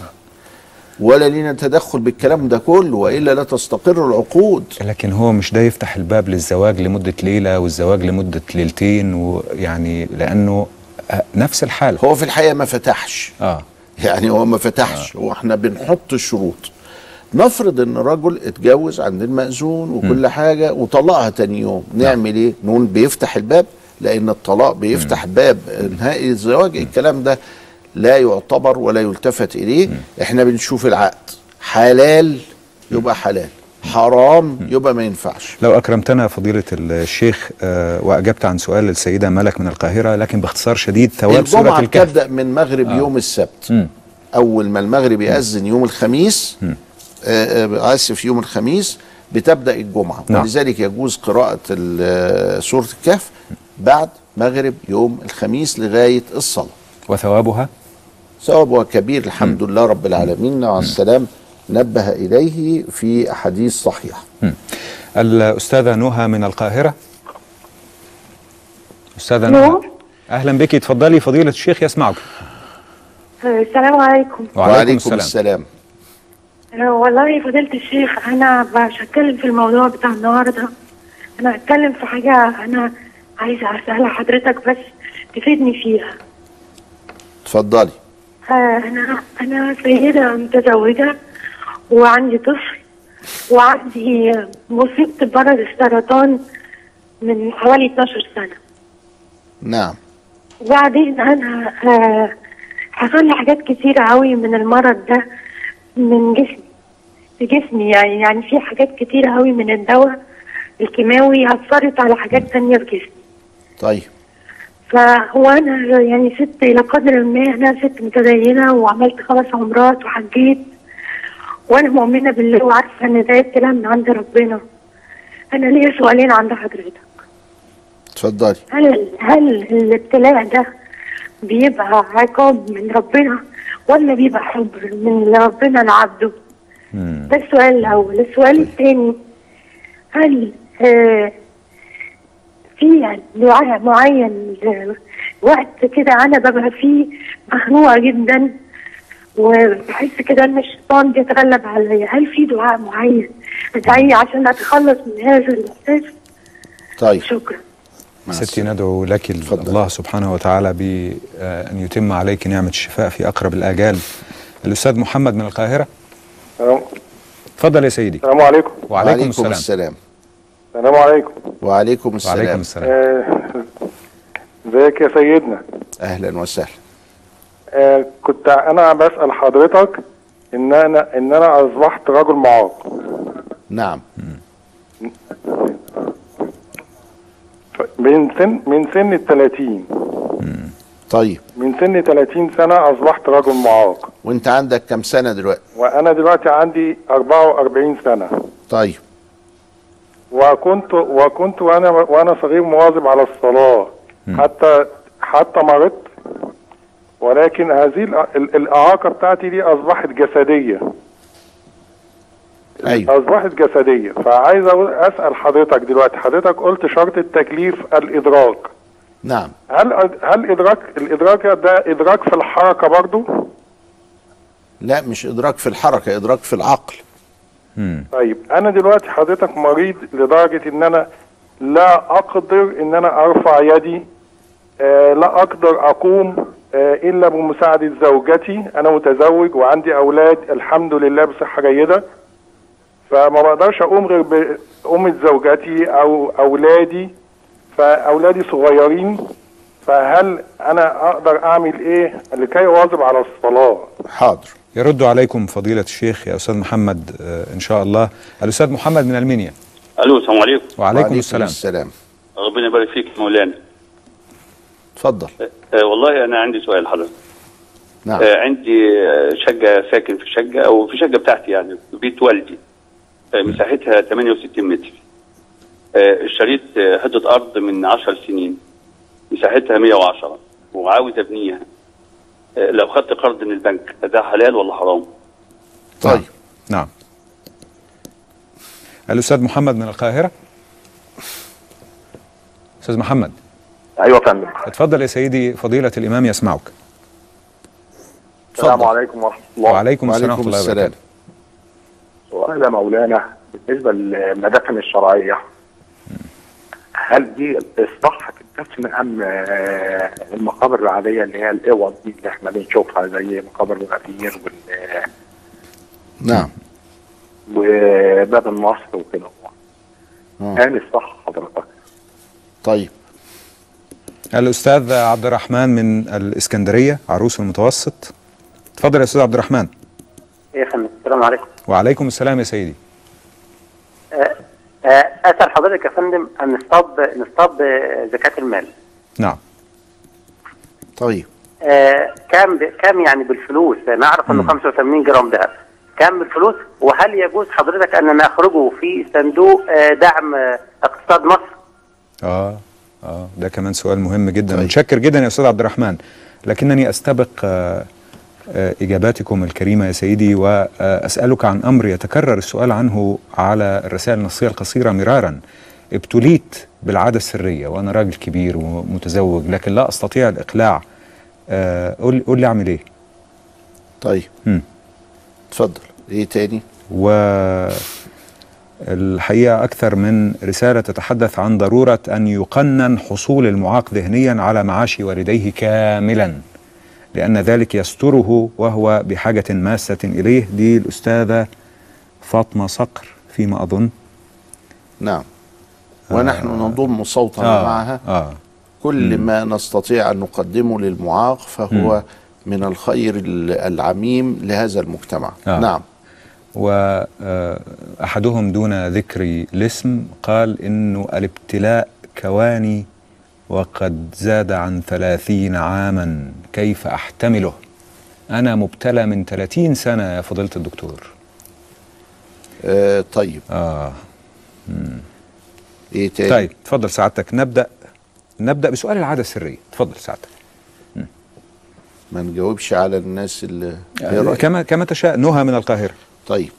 ولا لينا تدخل بالكلام ده كله والا لا تستقر العقود لكن هو مش ده يفتح الباب للزواج لمدة ليلة والزواج لمدة ليلتين ويعني لأنه آه، نفس الحال هو في الحقيقه ما فتحش اه يعني هو ما فتحش هو احنا بنحط الشروط نفرض ان رجل اتجوز عند المأذون وكل حاجه وطلقها تاني يوم نعمل ايه نقول بيفتح الباب لان الطلاق بيفتح باب انهاء الزواج الكلام ده لا يعتبر ولا يلتفت اليه احنا بنشوف العقد حلال يبقى حلال حرام يبقى ما ينفعش لو أكرمتنا فضيلة الشيخ آه، وأجبت عن سؤال السيدة ملك من القاهرة لكن باختصار شديد ثواب سورة الجمعة الكهف بتبدأ من مغرب آه. يوم السبت مم. أول ما المغرب يأذن يوم الخميس آه، آه، آسف يوم الخميس بتبدأ الجمعة نعم. ولذلك يجوز قراءة ال- آه، سورة الكهف بعد مغرب يوم الخميس لغاية الصلاة وثوابها ثوابها كبير الحمد لله رب العالمين على السلام نبه إليه في أحاديث صحيحة الأستاذة نهى من القاهرة أستاذة ألو. نهى أهلا بك اتفضلي فضيلة الشيخ يسمعك السلام عليكم وعليكم السلام. السلام أنا والله فضيلة الشيخ أنا مش هتكلم في الموضوع بتاع النهاردة أنا هتكلم في حاجة أنا عايزة أسألها حضرتك بس تفيدني فيها اتفضلي آه، أنا أنا سيدة متزوجة وعندي طفل وعندي مصيبة مرض السرطان من حوالي 12 سنة نعم وبعدين انا آه، حصل لي حاجات كتيرة قوي من المرض ده من جسمي في جسمي يعني يعني في حاجات كتيرة قوي من الدواء الكيماوي أثرت على حاجات تانية في جسمي طيب فهو أنا يعني ست إلى قدر ما أنا ست متدينة وعملت خمس عمرات وحجيت وأنا مؤمنة بالله وعارفة إن ده ابتلاء من عند ربنا أنا ليا سؤالين عند حضرتك اتفضلي هل هل الابتلاء ده بيبقى عقاب من ربنا ولا بيبقى حب من ربنا لعبده؟ ده السؤال الأول، السؤال الثاني هل آه في يعني دعاء معين آه، وقت كده أنا ببقى فيه مخنوقة جدا وبحس كده إن الشيطان بيتغلب عليا، هل في دعاء معين أدعيه عشان أتخلص من هذا الإحساس؟ طيب شكرا ستي ندعو لك الله سبحانه وتعالى بأن يتم عليك نعمة الشفاء في أقرب الآجال الأستاذ محمد من القاهرة تفضل يا سيدي السلام عليكم وعليكم السلام السلام السلام عليكم وعليكم السلام وعليكم السلام آه، ازيك يا سيدنا اهلا وسهلا آه كنت انا بسال حضرتك ان انا ان انا اصبحت رجل معاق نعم ف- من سن من سن ال 30 طيب من سن 30 سنه اصبحت رجل معاق وانت عندك كم سنة دلوقتي وانا دلوقتي عندي 44 سنه طيب وكنت وكنت وانا وانا صغير مواظب على الصلاه حتى حتى مرضت ولكن هذه الأ- ال- الاعاقه بتاعتي دي اصبحت جسديه ايوه اصبحت جسديه فعايز أقول- اسال حضرتك دلوقتي حضرتك قلت شرط التكليف الادراك نعم هل هل ادراك الادراك ده ادراك في الحركه برضو لا مش ادراك في الحركة ادراك في العقل طيب انا دلوقتي حضرتك مريض لدرجه ان انا لا اقدر ان انا ارفع يدي آه لا اقدر اقوم آه الا بمساعده زوجتي انا متزوج وعندي اولاد الحمد لله بصحه جيده فما بقدرش اقوم غير بأمة زوجتي او اولادي فاولادي صغيرين فهل انا اقدر اعمل ايه لكي اواظب على الصلاه حاضر يرد عليكم فضيلة الشيخ يا أستاذ محمد آه، إن شاء الله الأستاذ محمد من المنيا الو السلام عليكم وعليكم السلام السلام ربنا يبارك فيك يا مولانا اتفضل آه والله انا عندي سؤال حضرتك نعم آه عندي آه، شقه ساكن في شقه او في شقه بتاعتي يعني في بيت والدي آه مساحتها 68 متر آه اشتريت آه حته ارض من 10 سنين مساحتها 110 وعاوز ابنيها آه لو خدت قرض من البنك ده حلال ولا حرام؟ طيب نعم الأستاذ محمد من القاهرة أستاذ محمد ايوه يا فندم اتفضل يا سيدي فضيلة الإمام يسمعك السلام عليكم ورحمه الله وعليكم السلام ورحمة الله وبركاته سؤال يا مولانا بالنسبه للمدافن الشرعيه هل دي الصح تتقسم ام آه، المقابر العاديه اللي هي الاوض دي اللي احنا بنشوفها زي مقابر الغفير وال نعم وباب النصر وكده آه. هل الصح حضرتك طيب الأستاذ عبد الرحمن من الإسكندرية عروس المتوسط اتفضل يا أستاذ عبد الرحمن ايه يا فندم السلام عليكم وعليكم السلام يا سيدي آه، آه، اسال حضرتك يا فندم ان نصطاد نصطاد آه، زكاه المال نعم طيب آه، كام ب- كام يعني بالفلوس نعرف انه 85 جرام ذهب كام بالفلوس وهل يجوز حضرتك ان نخرجه في صندوق آه، دعم آه، اقتصاد مصر آه آه ده كمان سؤال مهم جدا طيب. متشكر جدا يا أستاذ عبد الرحمن لكنني أستبق آه آه إجاباتكم الكريمة يا سيدي وأسألك عن أمر يتكرر السؤال عنه على الرسائل النصية القصيرة مرارا ابتليت بالعادة السرية وأنا راجل كبير ومتزوج لكن لا أستطيع الإقلاع آه قول قول لي أعمل إيه طيب مم. اتفضل ايه تاني والحقيقة أكثر من رسالة تتحدث عن ضرورة أن يقنن حصول المعاق ذهنيا على معاش والديه كاملا لأن ذلك يستره وهو بحاجة ماسة إليه دي الأستاذة فاطمة صقر فيما أظن نعم ونحن نضم صوتنا آه، معها آه. كل مم. ما نستطيع أن نقدمه للمعاق فهو من الخير ال- العميم لهذا المجتمع آه. نعم وأحدهم دون ذكر الاسم قال إنه الابتلاء كواني وقد زاد عن ثلاثين عاما كيف أحتمله أنا مبتلى من ثلاثين سنة يا فضيلة الدكتور آه طيب آه ايه تاني طيب تفضل سعادتك نبدأ نبدأ بسؤال العادة السرية تفضل سعادتك ما نجاوبش على الناس اللي إيه رأيك؟ كما كما تشاء نهى من القاهرة طيب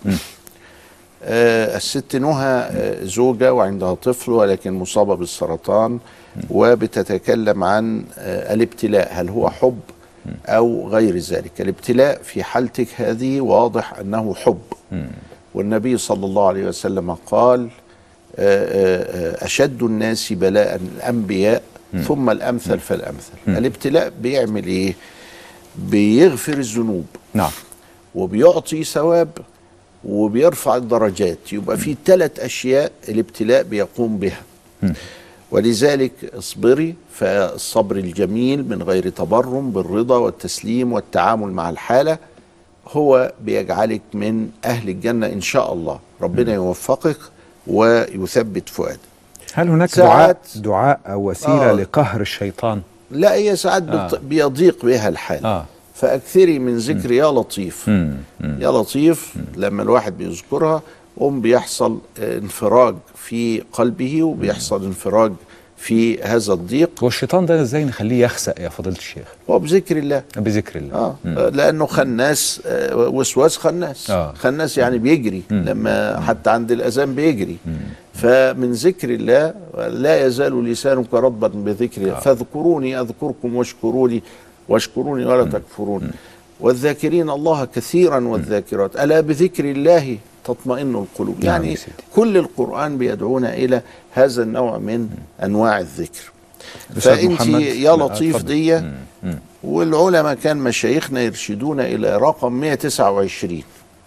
آه الست نهى آه زوجة وعندها طفل ولكن مصابة بالسرطان وبتتكلم عن آه الابتلاء هل هو حب أو غير ذلك الابتلاء في حالتك هذه واضح أنه حب والنبي صلى الله عليه وسلم قال آه، آه، آه، أشد الناس بلاء الأنبياء ثم الأمثل فالأمثل الابتلاء بيعمل إيه بيغفر الذنوب نعم وبيعطي ثواب وبيرفع الدرجات يبقى في ثلاث أشياء الابتلاء بيقوم بها ولذلك اصبري فالصبر الجميل من غير تبرم بالرضا والتسليم والتعامل مع الحالة هو بيجعلك من أهل الجنة إن شاء الله ربنا يوفقك ويثبت فؤادك هل هناك ساعات- دعاء دعاء أو وسيلة آه. لقهر الشيطان لا هي ساعات آه. بت- بيضيق بها الحال آه. فأكثري من ذكر يا لطيف مم. مم. يا لطيف لما الواحد بيذكرها قوم بيحصل آه، انفراج في قلبه وبيحصل انفراج في هذا الضيق والشيطان ده ازاي نخليه يخسأ يا فضيلة الشيخ وبذكر الله بذكر الله آه. آه، لانه خناس آه، وسواس خناس آه. خناس يعني بيجري لما حتى عند الاذان بيجري فمن ذكر الله لا يزال لسانك رطبا بذكر الله فاذكروني اذكركم واشكروني واشكروني ولا تكفرون والذاكرين الله كثيرا والذاكرات الا بذكر الله تطمئن القلوب نعم يعني يا سيدي. كل القران بيدعونا الى هذا النوع من انواع الذكر أستاذ فانت محمد؟ يا لا، لطيف اتفضل. دي والعلماء كان مشايخنا يرشدونا الى رقم 129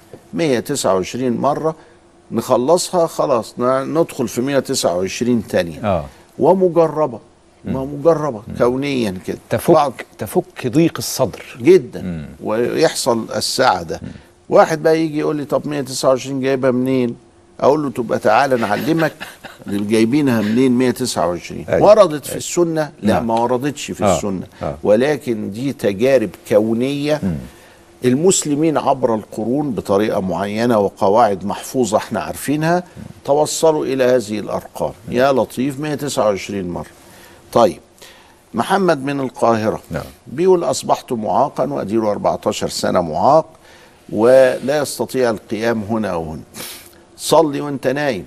129 مره نخلصها خلاص ن- ندخل في 129 تانية آه. ومجربه ما مجربه كونيا كده تفك تفك ضيق الصدر جدا ويحصل السعاده واحد بقى يجي يقول لي طب 129 جايبها منين اقول له تبقى تعالى نعلمك اللي جايبينها منين 129 أيوة. وردت في السنه لا نعم. ما وردتش في آه. السنه آه. ولكن دي تجارب كونيه المسلمين عبر القرون بطريقه معينه وقواعد محفوظه احنا عارفينها توصلوا الى هذه الارقام يا لطيف 129 مره طيب محمد من القاهره نعم. بيقول اصبحت معاقا واديله 14 سنه معاق ولا يستطيع القيام هنا او هنا صلي وانت نايم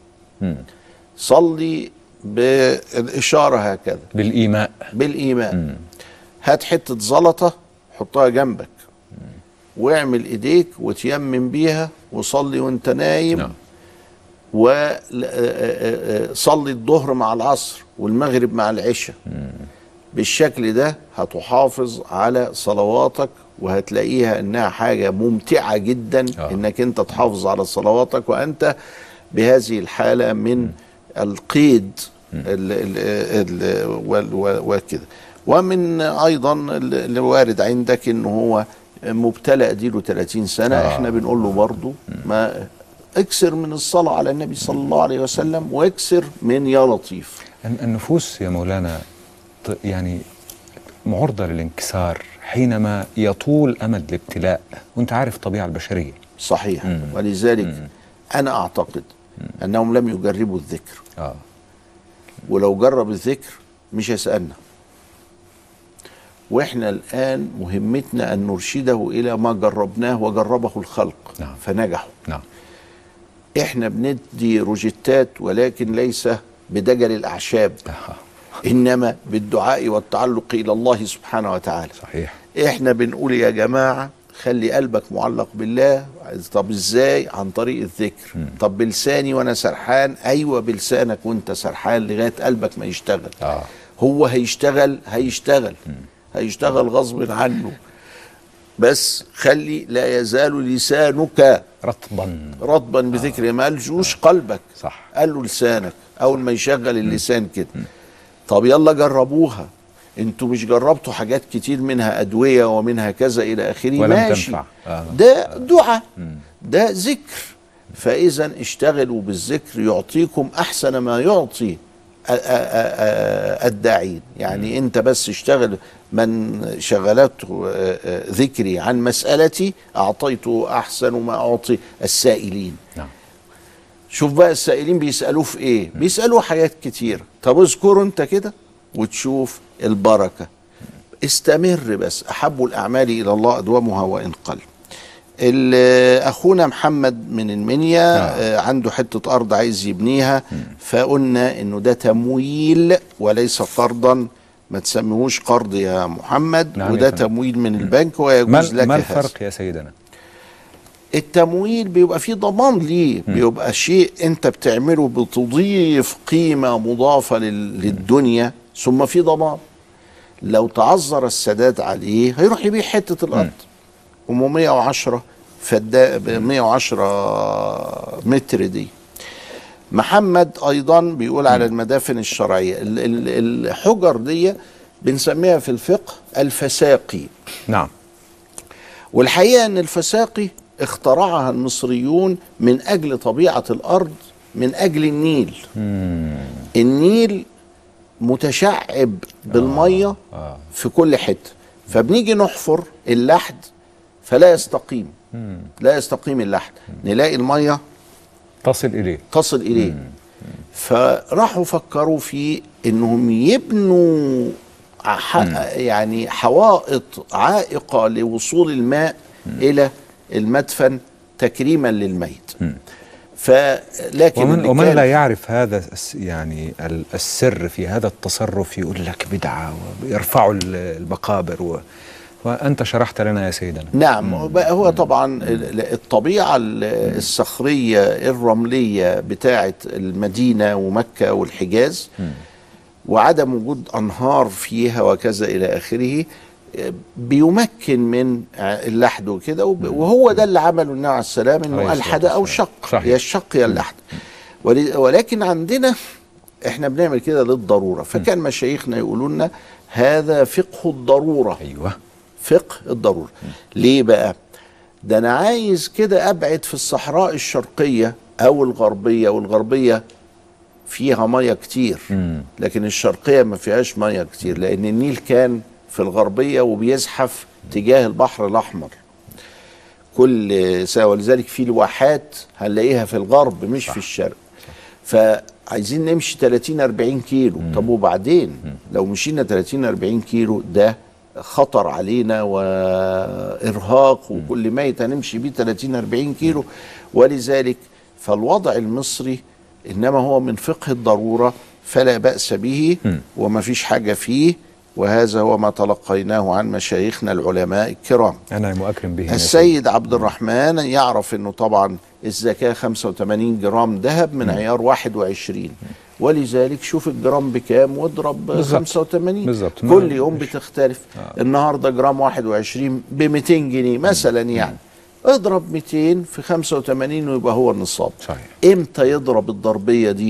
صلي بالاشاره هكذا بالإيماء بالايمان هات حته زلطه حطها جنبك واعمل ايديك وتيمم بيها وصلي وانت نايم نعم. وصلي الظهر مع العصر والمغرب مع العشاء بالشكل ده هتحافظ على صلواتك وهتلاقيها انها حاجه ممتعه جدا آه. انك انت تحافظ على صلواتك وانت بهذه الحاله من القيد ال- ال- ال- وال- و- وكده ومن ايضا ال- اللي وارد عندك ان هو مبتلى اديله 30 سنه آه. احنا بنقول له برضه ما اكسر من الصلاه على النبي صلى الله عليه وسلم واكسر من يا لطيف الن- النفوس يا مولانا ط- يعني معرضة للانكسار حينما يطول أمد الابتلاء وانت عارف الطبيعة البشرية صحيح ولذلك انا اعتقد انهم لم يجربوا الذكر آه. ولو جرب الذكر مش هيسالنا واحنا الان مهمتنا ان نرشده الى ما جربناه وجربه الخلق نعم. فنجحوا نعم احنا بندي روجيتات ولكن ليس بدجل الاعشاب انما بالدعاء والتعلق الى الله سبحانه وتعالى صحيح احنا بنقول يا جماعه خلي قلبك معلق بالله طب ازاي عن طريق الذكر طب بلساني وانا سرحان ايوه بلسانك وانت سرحان لغايه قلبك ما يشتغل آه. هو هيشتغل هيشتغل هيشتغل غصب عنه بس خلي لا يزال لسانك رطبا رطبا بذكر ما قالش قلبك صح قال له لسانك اول ما يشغل اللسان كده طب يلا جربوها انتوا مش جربتوا حاجات كتير منها ادويه ومنها كذا الى اخره ولم ماشي تنفع آه. ده دعاء ده ذكر فاذا اشتغلوا بالذكر يعطيكم احسن ما يعطي أ- أ- أ- الداعين يعني انت بس اشتغل من شغلته آه، آه، ذكري عن مسألتي أعطيته أحسن ما أعطي السائلين نعم. شوف بقى السائلين بيسألوه في إيه بيسألوه حاجات كتير طب اذكره أنت كده وتشوف البركة استمر بس أحب الأعمال إلى الله أدومها وإن قل ال- اخونا محمد من المنيا آه. عنده حته ارض عايز يبنيها فقلنا انه ده تمويل وليس قرضا ما تسميهوش قرض يا محمد نعم يا وده فندم. تمويل من البنك ويجوز ما, لك ما هذا. الفرق يا سيدنا التمويل بيبقى فيه ضمان ليه بيبقى شيء انت بتعمله بتضيف قيمة مضافة لل- للدنيا ثم في ضمان لو تعذر السداد عليه هيروح يبيع حتة الأرض أم 110 فدا 110 متر دي محمد أيضا بيقول على المدافن الشرعية ال- ال- الحجر دي بنسميها في الفقه الفساقي نعم والحقيقه ان الفساقي اخترعها المصريون من اجل طبيعه الارض من اجل النيل النيل متشعب بالميه آه. في كل حته فبنيجي نحفر اللحد فلا يستقيم لا يستقيم اللحد نلاقي الميه تصل إليه تصل اليه فراحوا فكروا في انهم يبنوا ح- يعني حوائط عائقه لوصول الماء الى المدفن تكريما للميت فلكن ومن, اللي ومن كان- لا يعرف هذا الس- يعني ال- السر في هذا التصرف يقول لك بدعة ويرفعوا ال- المقابر و وأنت شرحت لنا يا سيدنا نعم بقى هو طبعا ال- الطبيعة ال- الصخرية الرملية بتاعة المدينة ومكة والحجاز وعدم وجود أنهار فيها وكذا إلى آخره آه، بيمكن من ع- اللحد وكده وب- وهو ده اللي عمله النبي عليه السلام عليه انه الصلاة الحد او والسلام. شق صحيح. يا الشق يا اللحد ول- ولكن عندنا احنا بنعمل كده للضروره فكان مشايخنا يقولوا لنا هذا فقه الضروره ايوه فقه الضروره ليه بقى ده انا عايز كده ابعد في الصحراء الشرقيه او الغربيه والغربيه فيها ميه كتير لكن الشرقيه ما فيهاش ميه كتير لان النيل كان في الغربيه وبيزحف تجاه البحر الاحمر كل سنه ولذلك في الواحات هنلاقيها في الغرب مش في الشرق فعايزين نمشي 30 40 كيلو طب وبعدين لو مشينا 30 40 كيلو ده خطر علينا وارهاق وكل ميت هنمشي بيه 30 40 كيلو ولذلك فالوضع المصري انما هو من فقه الضروره فلا باس به وما فيش حاجه فيه وهذا هو ما تلقيناه عن مشايخنا العلماء الكرام أنا مؤكرم به يا سيدي. السيد عبد الرحمن يعرف انه طبعا الزكاه 85 جرام ذهب من عيار 21 ولذلك شوف الجرام بكام واضرب بالظبط. 85 بالظبط. كل يوم بتختلف النهارده جرام 21 ب 200 جنيه مثلا يعني اضرب 200 في 85 ويبقى هو النصاب صحيح امتى يضرب الضربيه دي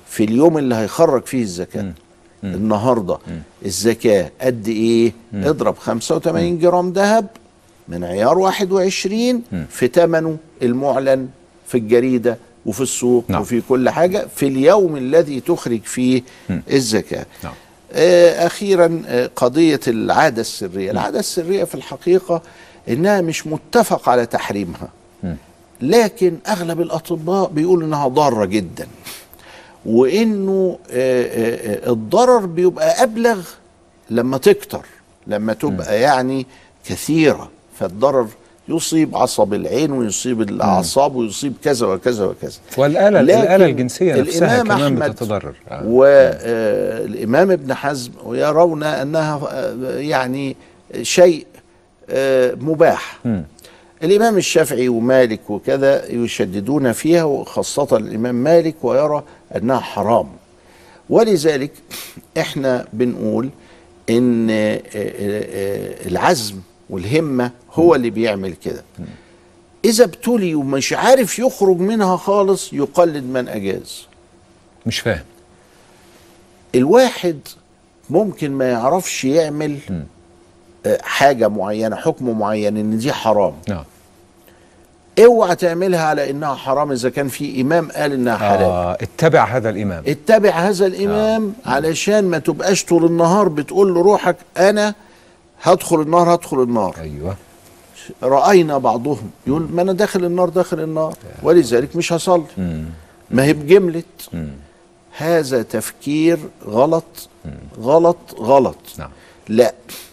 في اليوم اللي هيخرج فيه الزكاه النهارده الزكاه قد ايه اضرب 85 جرام ذهب من عيار 21 في ثمنه المعلن في الجريده وفي السوق نعم. وفي كل حاجه في اليوم الذي تخرج فيه الزكاه نعم. آه، اخيرا آه، قضيه العاده السريه العاده السريه في الحقيقه انها مش متفق على تحريمها لكن اغلب الاطباء بيقولوا انها ضاره جدا وانه آه، آه، آه، الضرر بيبقى ابلغ لما تكتر لما تبقى يعني كثيره فالضرر يصيب عصب العين ويصيب الاعصاب ويصيب كذا وكذا وكذا والآلة لكن الآلة الجنسية نفسها الإمام كمان أحمد بتتضرر آه. والإمام ابن حزم يرون أنها آه، يعني شيء آه، مباح مم. الإمام الشافعي ومالك وكذا يشددون فيها وخاصة الإمام مالك ويرى أنها حرام ولذلك احنا بنقول ان آه، آه، آه، العزم والهمة هو اللي بيعمل كده إذا ابتلي ومش عارف يخرج منها خالص يقلد من أجاز مش فاهم الواحد ممكن ما يعرفش يعمل آه، حاجة معينة حكم معين ان دي حرام نعم اوعى تعملها على انها حرام اذا كان في امام قال انها حلال آه اتبع هذا الإمام اتبع هذا الامام علشان ما تبقاش طول النهار بتقول لروحك انا هدخل النار هدخل النار ايوه راينا بعضهم يقول ما انا داخل النار داخل النار ولذلك مش هصلي ما هي بجمله هذا تفكير غلط غلط غلط نعم. لا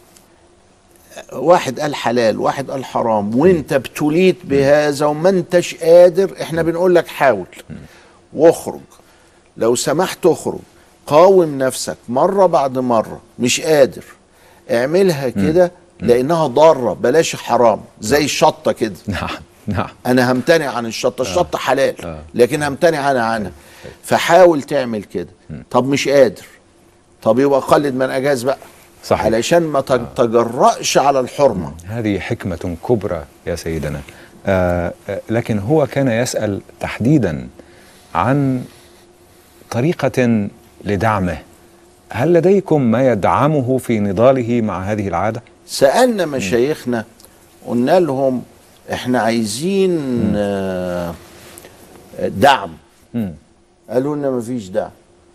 واحد قال حلال واحد قال حرام وانت ابتليت بهذا وما انتش قادر احنا بنقول لك حاول واخرج لو سمحت اخرج قاوم نفسك مرة بعد مرة مش قادر اعملها كده لانها ضارة بلاش حرام زي الشطة كده نعم نعم انا همتنع عن الشطة الشطة حلال لكن همتنع انا عنها فحاول تعمل كده طب مش قادر طب يبقى قلد من اجاز بقى صحيح. علشان ما تتجرأش على الحرمة هذه حكمة كبرى يا سيدنا آه آه، لكن هو كان يسأل تحديدا عن طريقة لدعمه هل لديكم ما يدعمه في نضاله مع هذه العادة؟ سألنا مشايخنا قلنا لهم احنا عايزين آه، دعم مم. قالوا لنا مفيش دعم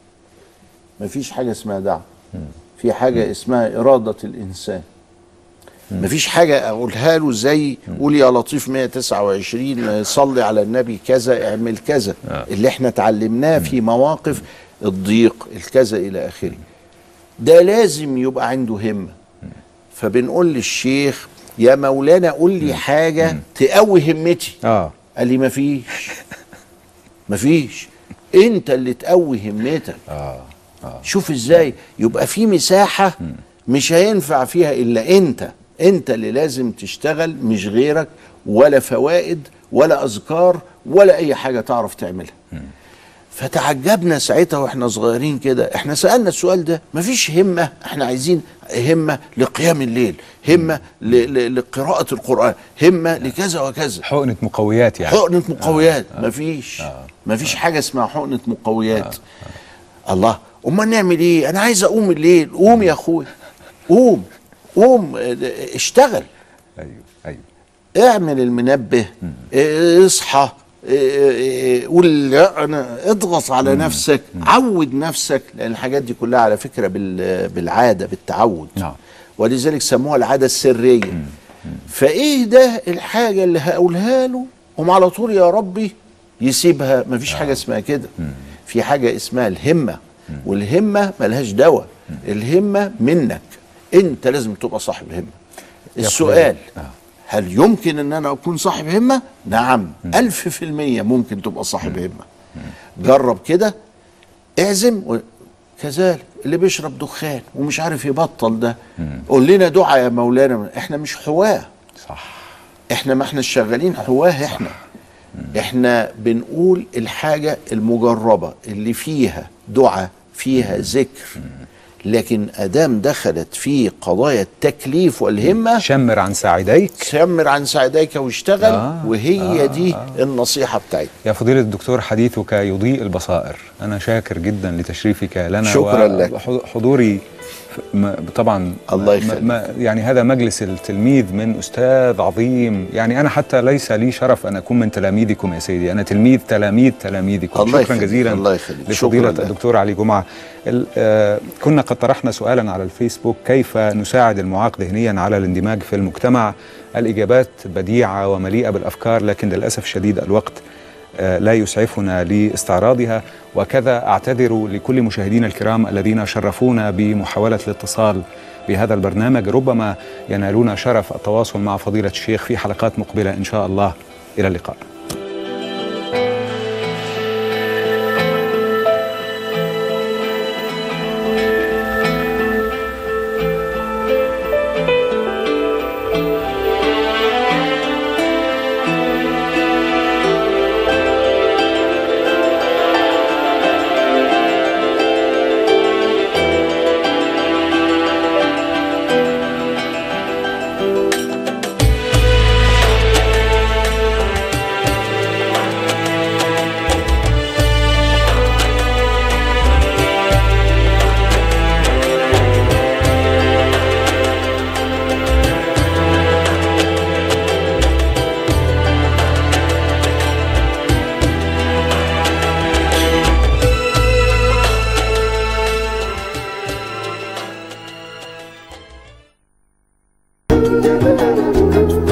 مفيش حاجة اسمها دعم في حاجة اسمها إرادة الإنسان مفيش حاجة أقولها له زي قول يا لطيف 129 صلي على النبي كذا اعمل كذا اللي احنا اتعلمناه في مواقف الضيق الكذا إلى آخره ده لازم يبقى عنده همة فبنقول للشيخ يا مولانا قول لي حاجة تقوي همتي اه قال لي مفيش مفيش انت اللي تقوي همتك اه اه شوف ازاي يبقى في مساحة مش هينفع فيها الا انت انت اللي لازم تشتغل مش غيرك ولا فوائد ولا اذكار ولا اي حاجة تعرف تعملها فتعجبنا ساعتها واحنا صغيرين كده احنا سألنا السؤال ده مفيش همة احنا عايزين همة لقيام الليل همة ل- ل- لقراءة القرآن همة لكذا وكذا حقنة مقويات يعني حقنة مقويات مفيش مفيش حاجة اسمها حقنة مقويات الله امال نعمل ايه انا عايز اقوم الليل قوم يا اخويا قوم قوم اه، اشتغل ايوه ايوه اعمل المنبه اه، اصحى اه، اه، قول لا، انا اضغط على نفسك عود نفسك لان الحاجات دي كلها على فكره بال- بالعاده بالتعود نعم ولذلك سموها العاده السريه فايه ده الحاجه اللي هقولها له قوم على طول يا ربي يسيبها مفيش حاجه اسمها كده في حاجه اسمها الهمه والهمه ملهاش دواء الهمه منك انت لازم تبقى صاحب همه السؤال هل يمكن ان انا اكون صاحب همه نعم الف في المية ممكن تبقى صاحب همه جرب كده اعزم و... كذلك اللي بيشرب دخان ومش عارف يبطل ده قول لنا دعاء يا مولانا احنا مش حواه صح احنا ما احنا شغالين حواه احنا احنا بنقول الحاجة المجربة اللي فيها دعاء فيها ذكر لكن ادام دخلت في قضايا التكليف والهمه شمر عن ساعديك شمر عن ساعديك واشتغل آه، آه وهي آه، آه دي آه النصيحه بتاعتنا يا فضيلة الدكتور حديثك يضيء البصائر أنا شاكر جدا لتشريفك لنا شكراً لك. حضوري م- طبعا الله م- يخليك. م- يعني هذا مجلس التلميذ من أستاذ عظيم يعني أنا حتى ليس لي شرف أن أكون من تلاميذكم يا سيدي أنا تلميذ تلاميذ تلاميذكم الله شكرا يخليك. جزيلا الله يخليك. لفضيلة شكراً لك. الدكتور علي جمعة ال- آه، كنا قد طرحنا سؤالا على الفيسبوك كيف نساعد المعاق ذهنيا على الاندماج في المجتمع الإجابات بديعة ومليئة بالأفكار لكن للأسف الشديد الوقت آه، لا يسعفنا لاستعراضها وكذا أعتذر لكل مشاهدينا الكرام الذين شرفونا بمحاولة الاتصال بهذا البرنامج ربما ينالون شرف التواصل مع فضيلة الشيخ في حلقات مقبلة إن شاء الله إلى اللقاء Thank you.